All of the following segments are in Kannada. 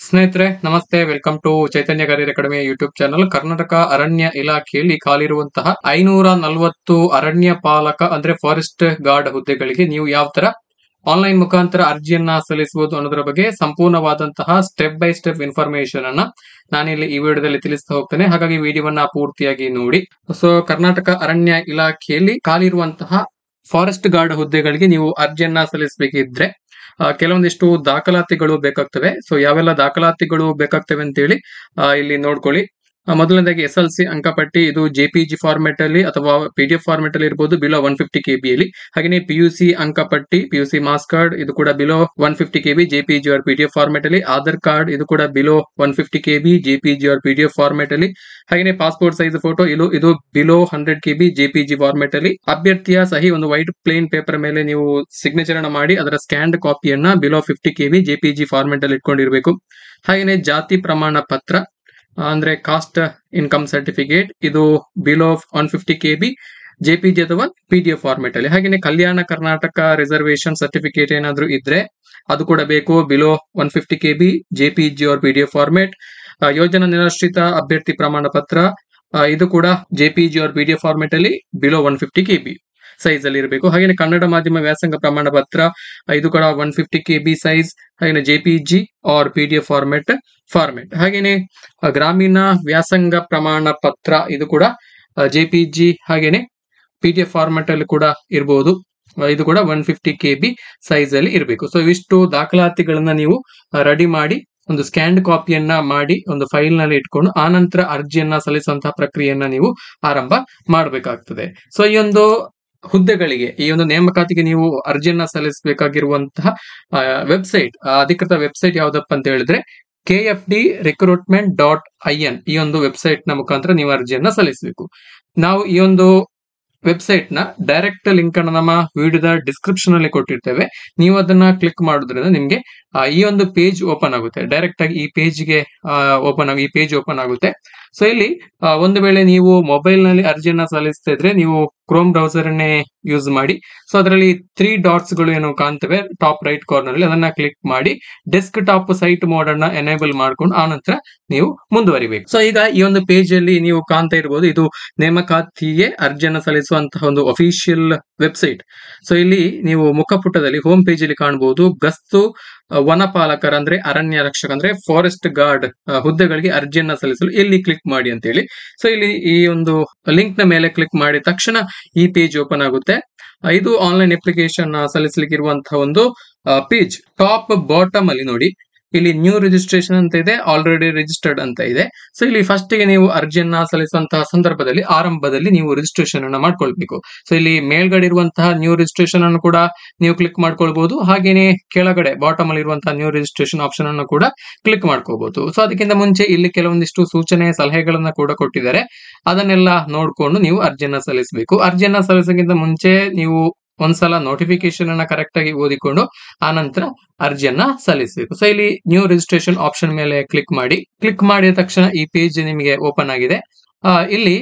ಸ್ನೇಹಿತರೆ ನಮಸ್ತೆ welcome to Chaitanya career academy YouTube channel Karnataka ಅರಣ್ಯ ಇಲಾಖೆಯಲ್ಲಿ ಖಾಲಿರುವಂತಹ ಐನೂರ ನಲವತ್ತು ಅರಣ್ಯ ಪಾಲಕ ಅಂದ್ರೆ ಫಾರೆಸ್ಟ್ ಗಾರ್ಡ್ ಹುದ್ದೆಗಳಿಗೆ ನೀವು ಯಾವ ತರ ಆನ್ಲೈನ್ ಮುಖಾಂತರ ಅರ್ಜಿಯನ್ನ ಸಲ್ಲಿಸಬಹುದು ಅನ್ನೋದ್ರ ಬಗ್ಗೆ ಸಂಪೂರ್ಣವಾದಂತಹ ಸ್ಟೆಪ್ ಬೈ ಸ್ಟೆಪ್ ಇನ್ಫಾರ್ಮೇಶನ್ ಅನ್ನ ನಾನಿಲ್ಲಿ ಈ ವಿಡಿಯೋದಲ್ಲಿ ತಿಳಿಸ್ತಾ ಹೋಗ್ತೇನೆ ಹಾಗಾಗಿ ವಿಡಿಯೋವನ್ನ ಪೂರ್ತಿಯಾಗಿ ನೋಡಿ ಸೊ ಕರ್ನಾಟಕ ಅರಣ್ಯ ಇಲಾಖೆಯಲ್ಲಿ ಖಾಲಿರುವಂತಹ ಫಾರೆಸ್ಟ್ ಗಾರ್ಡ್ ಹುದ್ದೆಗಳಿಗೆ ನೀವು ಅರ್ಜಿಯನ್ನ ಸಲ್ಲಿಸಬೇಕಿದ್ರೆ ಆ, ಕೆಲವೊಂದಿಷ್ಟು ದಾಖಲಾತಿಗಳು ಬೇಕಾಗ್ತವೆ ಸೊ ಯಾವೆಲ್ಲ ದಾಖಲಾತಿಗಳು ಬೇಕಾಗ್ತವೆ ಅಂತೇಳಿ ಆ, ಇಲ್ಲಿ ನೋಡ್ಕೊಳ್ಳಿ ಆ, ಮೊದಲನೇದಾಗಿ ಎಸ್ ಎಲ್ ಸಿ ಅಂಕಪಟ್ಟಿ ಇದು ಜೆ ಪಿ ಜಿ ಫಾರ್ಮೆಟ್ ಅಲ್ಲಿ ಅಥವಾ ಪಿ ಡಿ ಎಫ್ ಫಾರ್ಮೆಟ್ ಅಲ್ಲಿ ಇರಬಹುದು below one fifty K B ಅಲ್ಲಿ ಹಾಗೆ ಪಿ ಯು ಸಿ ಅಂಕಪಟ್ಟಿ P U C marks card ಇದು ಕೂಡ below one fifty K B J P G or P D F format ಅಲ್ಲಿ ಆಧಾರ್ ಕಾರ್ಡ್ ಇದು ಕೂಡ below one fifty K B J P G or P D F format ಅಲ್ಲಿ ಹಾಗೆ ಪಾಸ್ಪೋರ್ಟ್ ಸೈಜ್ ಫೋಟೋ ಇದು ಇದು below hundred K B J P G format ಅಲ್ಲಿ ಅಭ್ಯರ್ಥಿಯ ಸಹಿ ಒಂದು ವೈಟ್ ಪ್ಲೇನ್ ಪೇಪರ್ ಮೇಲೆ ನೀವು ಸಿಗ್ನೇಚರ್ ಅನ್ನ ಮಾಡಿ ಅದರ ಸ್ಕ್ಯಾನ್ಡ್ ಕಾಪಿಯನ್ನ below fifty K B J P G format ಅಲ್ಲಿ ಇಟ್ಕೊಂಡಿರ್ಬೇಕು ಹಾಗೆಯೇ ಜಾತಿ ಪ್ರಮಾಣ ಪತ್ರ ಆ, ಅಂದ್ರೆ ಕಾಸ್ಟ್ ಇನ್ಕಮ್ ಸರ್ಟಿಫಿಕೇಟ್ ಇದು below one fifty K B JPG ಅಥವಾ ಪಿ ಡಿ ಎಫ್ ಫಾರ್ಮೆಟ್ ಅಲ್ಲಿ ಹಾಗೆಯೇ ಕಲ್ಯಾಣ ಕರ್ನಾಟಕ ರಿಸರ್ವೇಶನ್ ಸರ್ಟಿಫಿಕೇಟ್ ಏನಾದ್ರೂ ಇದ್ರೆ ಅದು ಕೂಡ ಬೇಕು below one fifty K B JPG or P D F format ಯೋಜನಾ ನಿರಾಶ್ರಿತ ಅಭ್ಯರ್ಥಿ ಪ್ರಮಾಣ ಪತ್ರ ಆ, ಇದು ಕೂಡ JPG or P D F format ಅಲ್ಲಿ below one fifty K B size ಅಲ್ಲಿ ಇರಬೇಕು ಹಾಗೆಯೇ ಕನ್ನಡ ಮಾಧ್ಯಮ ವ್ಯಾಸಂಗ ಪ್ರಮಾಣ ಪತ್ರ ಆ, ಇದು ಕೂಡ one fifty K B size ಹಾಗೆಯೇ JPG or P D F format format ಹಾಗೆಯೇ ಆ, ಗ್ರಾಮೀಣ ವ್ಯಾಸಂಗ ಪ್ರಮಾಣ ಪತ್ರ ಇದು ಕೂಡ ಜೆಪಿಜಿ ಹಾಗೇನೆ ಪಿ ಡಿ ಎಫ್ ಫಾರ್ಮೆಟ್ ಅಲ್ಲಿ ಕೂಡ ಇರಬಹುದು ಇದು ಕೂಡ one fifty K B size ಅಲ್ಲಿ ಇರಬೇಕು ಸೊ ಇವಿಷ್ಟು ದಾಖಲಾತಿಗಳನ್ನ ನೀವು ರೆಡಿ ಮಾಡಿ ಒಂದು ಸ್ಕ್ಯಾನ್ಡ್ ಕಾಪಿಯನ್ನ ಮಾಡಿ ಒಂದು ಫೈಲ್ ನಲ್ಲಿ ಇಟ್ಕೊಂಡು ಆನಂತರ ಅರ್ಜಿಯನ್ನ ಸಲ್ಲಿಸುವಂತಹ ಪ್ರಕ್ರಿಯೆಯನ್ನ ನೀವು ಆರಂಭ ಮಾಡಬೇಕಾಗ್ತದೆ ಸೊ ಈ ಒಂದು ಹುದ್ದೆಗಳಿಗೆ ಈ ಒಂದು ನೇಮಕಾತಿಗೆ ನೀವು ಅರ್ಜಿಯನ್ನ ಸಲ್ಲಿಸಬೇಕಾಗಿರುವಂತಹ ವೆಬ್ಸೈಟ್ ಅಧಿಕೃತ ವೆಬ್ಸೈಟ್ ಯಾವ್ದಪ್ಪ ಅಂತ ಹೇಳಿದ್ರೆ K F D recruitment dot I N ಈ ಒಂದು ವೆಬ್ಸೈಟ್ ನ ಮುಖಾಂತರ ನೀವು ಅರ್ಜಿಯನ್ನ ಸಲ್ಲಿಸಬೇಕು ನಾವು ಈ ಒಂದು ವೆಬ್ಸೈಟ್ ನ ಡೈರೆಕ್ಟ್ ಲಿಂಕ್ ಅನ್ನು ನಮ್ಮ ವಿಡಿಯೋದ ಡಿಸ್ಕ್ರಿಪ್ಷನ್ ಅಲ್ಲಿ ಕೊಟ್ಟಿರ್ತೇವೆ ನೀವು ಅದನ್ನ ಕ್ಲಿಕ್ ಮಾಡೋದ್ರಿಂದ ನಿಮ್ಗೆ ಆ, ಈ ಒಂದು ಪೇಜ್ ಓಪನ್ ಆಗುತ್ತೆ ಡೈರೆಕ್ಟ್ ಆಗಿ ಈ ಪೇಜ್ಗೆ ಓಪನ್ ಆಗಿ ಈ ಪೇಜ್ ಓಪನ್ ಆಗುತ್ತೆ ಸೊ ಇಲ್ಲಿ ಆ, ಒಂದು ವೇಳೆ ನೀವು ಮೊಬೈಲ್ ನಲ್ಲಿ ಅರ್ಜಿಯನ್ನ ಸಲ್ಲಿಸ್ತಾ ಇದ್ರೆ ನೀವು ಕ್ರೋಮ್ ಬ್ರೌಸರ್ ಅನ್ನೇ ಯೂಸ್ ಮಾಡಿ ಸೊ ಅದರಲ್ಲಿ ತ್ರೀ ಡಾಟ್ಸ್ ಗಳು ಏನು ಕಾಣ್ತವೆ ಟಾಪ್ ರೈಟ್ ಕಾರ್ನರ್ ಅಲ್ಲಿ ಅದನ್ನ ಕ್ಲಿಕ್ ಮಾಡಿ ಡೆಸ್ಕ್ ಟಾಪ್ ಸೈಟ್ ಮೋಡ್ ಅನ್ನ ಎನೇಬಲ್ ಮಾಡ್ಕೊಂಡು ಆನಂತರ ನೀವು ಮುಂದುವರಿಬೇಕು ಸೊ ಈಗ ಈ ಒಂದು ಪೇಜ್ ಅಲ್ಲಿ ನೀವು ಕಾಣ್ತಾ ಇರಬಹುದು ಇದು ನೇಮಕಾತಿಗೆ ಅರ್ಜಿಯನ್ನ ಸಲ್ಲಿಸುವಂತಹ ಒಂದು ಅಫಿಷಿಯಲ್ ವೆಬ್ಸೈಟ್ ಸೊ ಇಲ್ಲಿ ನೀವು ಮುಖಪುಟದಲ್ಲಿ ಹೋಮ್ ಪೇಜ್ ಅಲ್ಲಿ ಕಾಣಬಹುದು ಗಸ್ತು ಆ, ವನಪಾಲಕರ ಅಂದ್ರೆ ಅರಣ್ಯ ರಕ್ಷಕ ಅಂದ್ರೆ ಫಾರೆಸ್ಟ್ ಗಾರ್ಡ್ ಹುದ್ದೆಗಳಿಗೆ ಅರ್ಜಿಯನ್ನ ಸಲ್ಲಿಸಲು ಎಲ್ಲಿ ಕ್ಲಿಕ್ ಮಾಡಿ ಅಂತ ಹೇಳಿ ಸೊ ಇಲ್ಲಿ ಈ ಒಂದು ಲಿಂಕ್ ನ ಮೇಲೆ ಕ್ಲಿಕ್ ಮಾಡಿದ ತಕ್ಷಣ ಈ ಪೇಜ್ ಓಪನ್ ಆಗುತ್ತೆ ಆ, ಇದು ಆನ್ಲೈನ್ ಅಪ್ಲಿಕೇಶನ್ ಸಲ್ಲಿಸಲಿಕ್ಕೆ ಇರುವಂತಹ ಒಂದು ಪೇಜ್ ಟಾಪ್ ಬಾಟಮ್ ಅಲ್ಲಿ ನೋಡಿ ಇಲ್ಲಿ ನ್ಯೂ ರಿಜಿಸ್ಟ್ರೇಷನ್ ಅಂತ ಇದೆ ಆಲ್ರೆಡಿ ರಿಜಿಸ್ಟರ್ಡ್ ಅಂತ ಇದೆ ಸೊ ಇಲ್ಲಿ ಫಸ್ಟ್ ಗೆ ನೀವು ಅರ್ಜಿಯನ್ನ ಸಲ್ಲಿಸುವಂತಹ ಸಂದರ್ಭದಲ್ಲಿ ಆರಂಭದಲ್ಲಿ ನೀವು ರಿಜಿಸ್ಟ್ರೇಷನ್ ಅನ್ನ ಮಾಡ್ಕೊಳ್ಬೇಕು ಸೊ ಇಲ್ಲಿ ಮೇಲ್ಗಡೆ ಇರುವಂತಹ ನ್ಯೂ ರಿಜಿಸ್ಟ್ರೇಷನ್ ಅನ್ನು ಕೂಡ ನೀವು ಕ್ಲಿಕ್ ಮಾಡ್ಕೊಳ್ಬಹುದು ಹಾಗೇನೆ ಕೆಳಗಡೆ ಬಾಟಮ್ ಅಲ್ಲಿ ಇರುವಂತಹ ನ್ಯೂ ರಿಜಿಸ್ಟ್ರೇಷನ್ ಆಪ್ಷನ್ ಅನ್ನು ಕೂಡ ಕ್ಲಿಕ್ ಮಾಡ್ಕೋಬಹುದು ಸೊ ಅದಕ್ಕಿಂತ ಮುಂಚೆ ಇಲ್ಲಿ ಕೆಲವೊಂದಿಷ್ಟು ಸೂಚನೆ ಸಲಹೆಗಳನ್ನ ಕೂಡ ಕೊಟ್ಟಿದ್ದಾರೆ ಅದನ್ನೆಲ್ಲ ನೋಡ್ಕೊಂಡು ನೀವು ಅರ್ಜಿಯನ್ನ ಸಲ್ಲಿಸಬೇಕು ಅರ್ಜಿಯನ್ನ ಸಲ್ಲಿಸೋಕ್ಕಿಂತ ಮುಂಚೆ ನೀವು ಒಂದ್ಸಲ ನೋಟಿಫಿಕೇಶನ್ ಅನ್ನ ಕರೆಕ್ಟ್ ಆಗಿ ಓದಿಕೊಂಡು ಆನಂತರ ಅರ್ಜಿಯನ್ನ ಸಲ್ಲಿಸಬೇಕು ಸೊ ಇಲ್ಲಿ ನ್ಯೂ ರಿಜಿಸ್ಟ್ರೇಷನ್ ಆಪ್ಷನ್ ಮೇಲೆ ಕ್ಲಿಕ್ ಮಾಡಿ ಕ್ಲಿಕ್ ಮಾಡಿದ ತಕ್ಷಣ ಈ ಪೇಜ್ ನಿಮಗೆ ಓಪನ್ ಆಗಿದೆ ಆ, ಇಲ್ಲಿ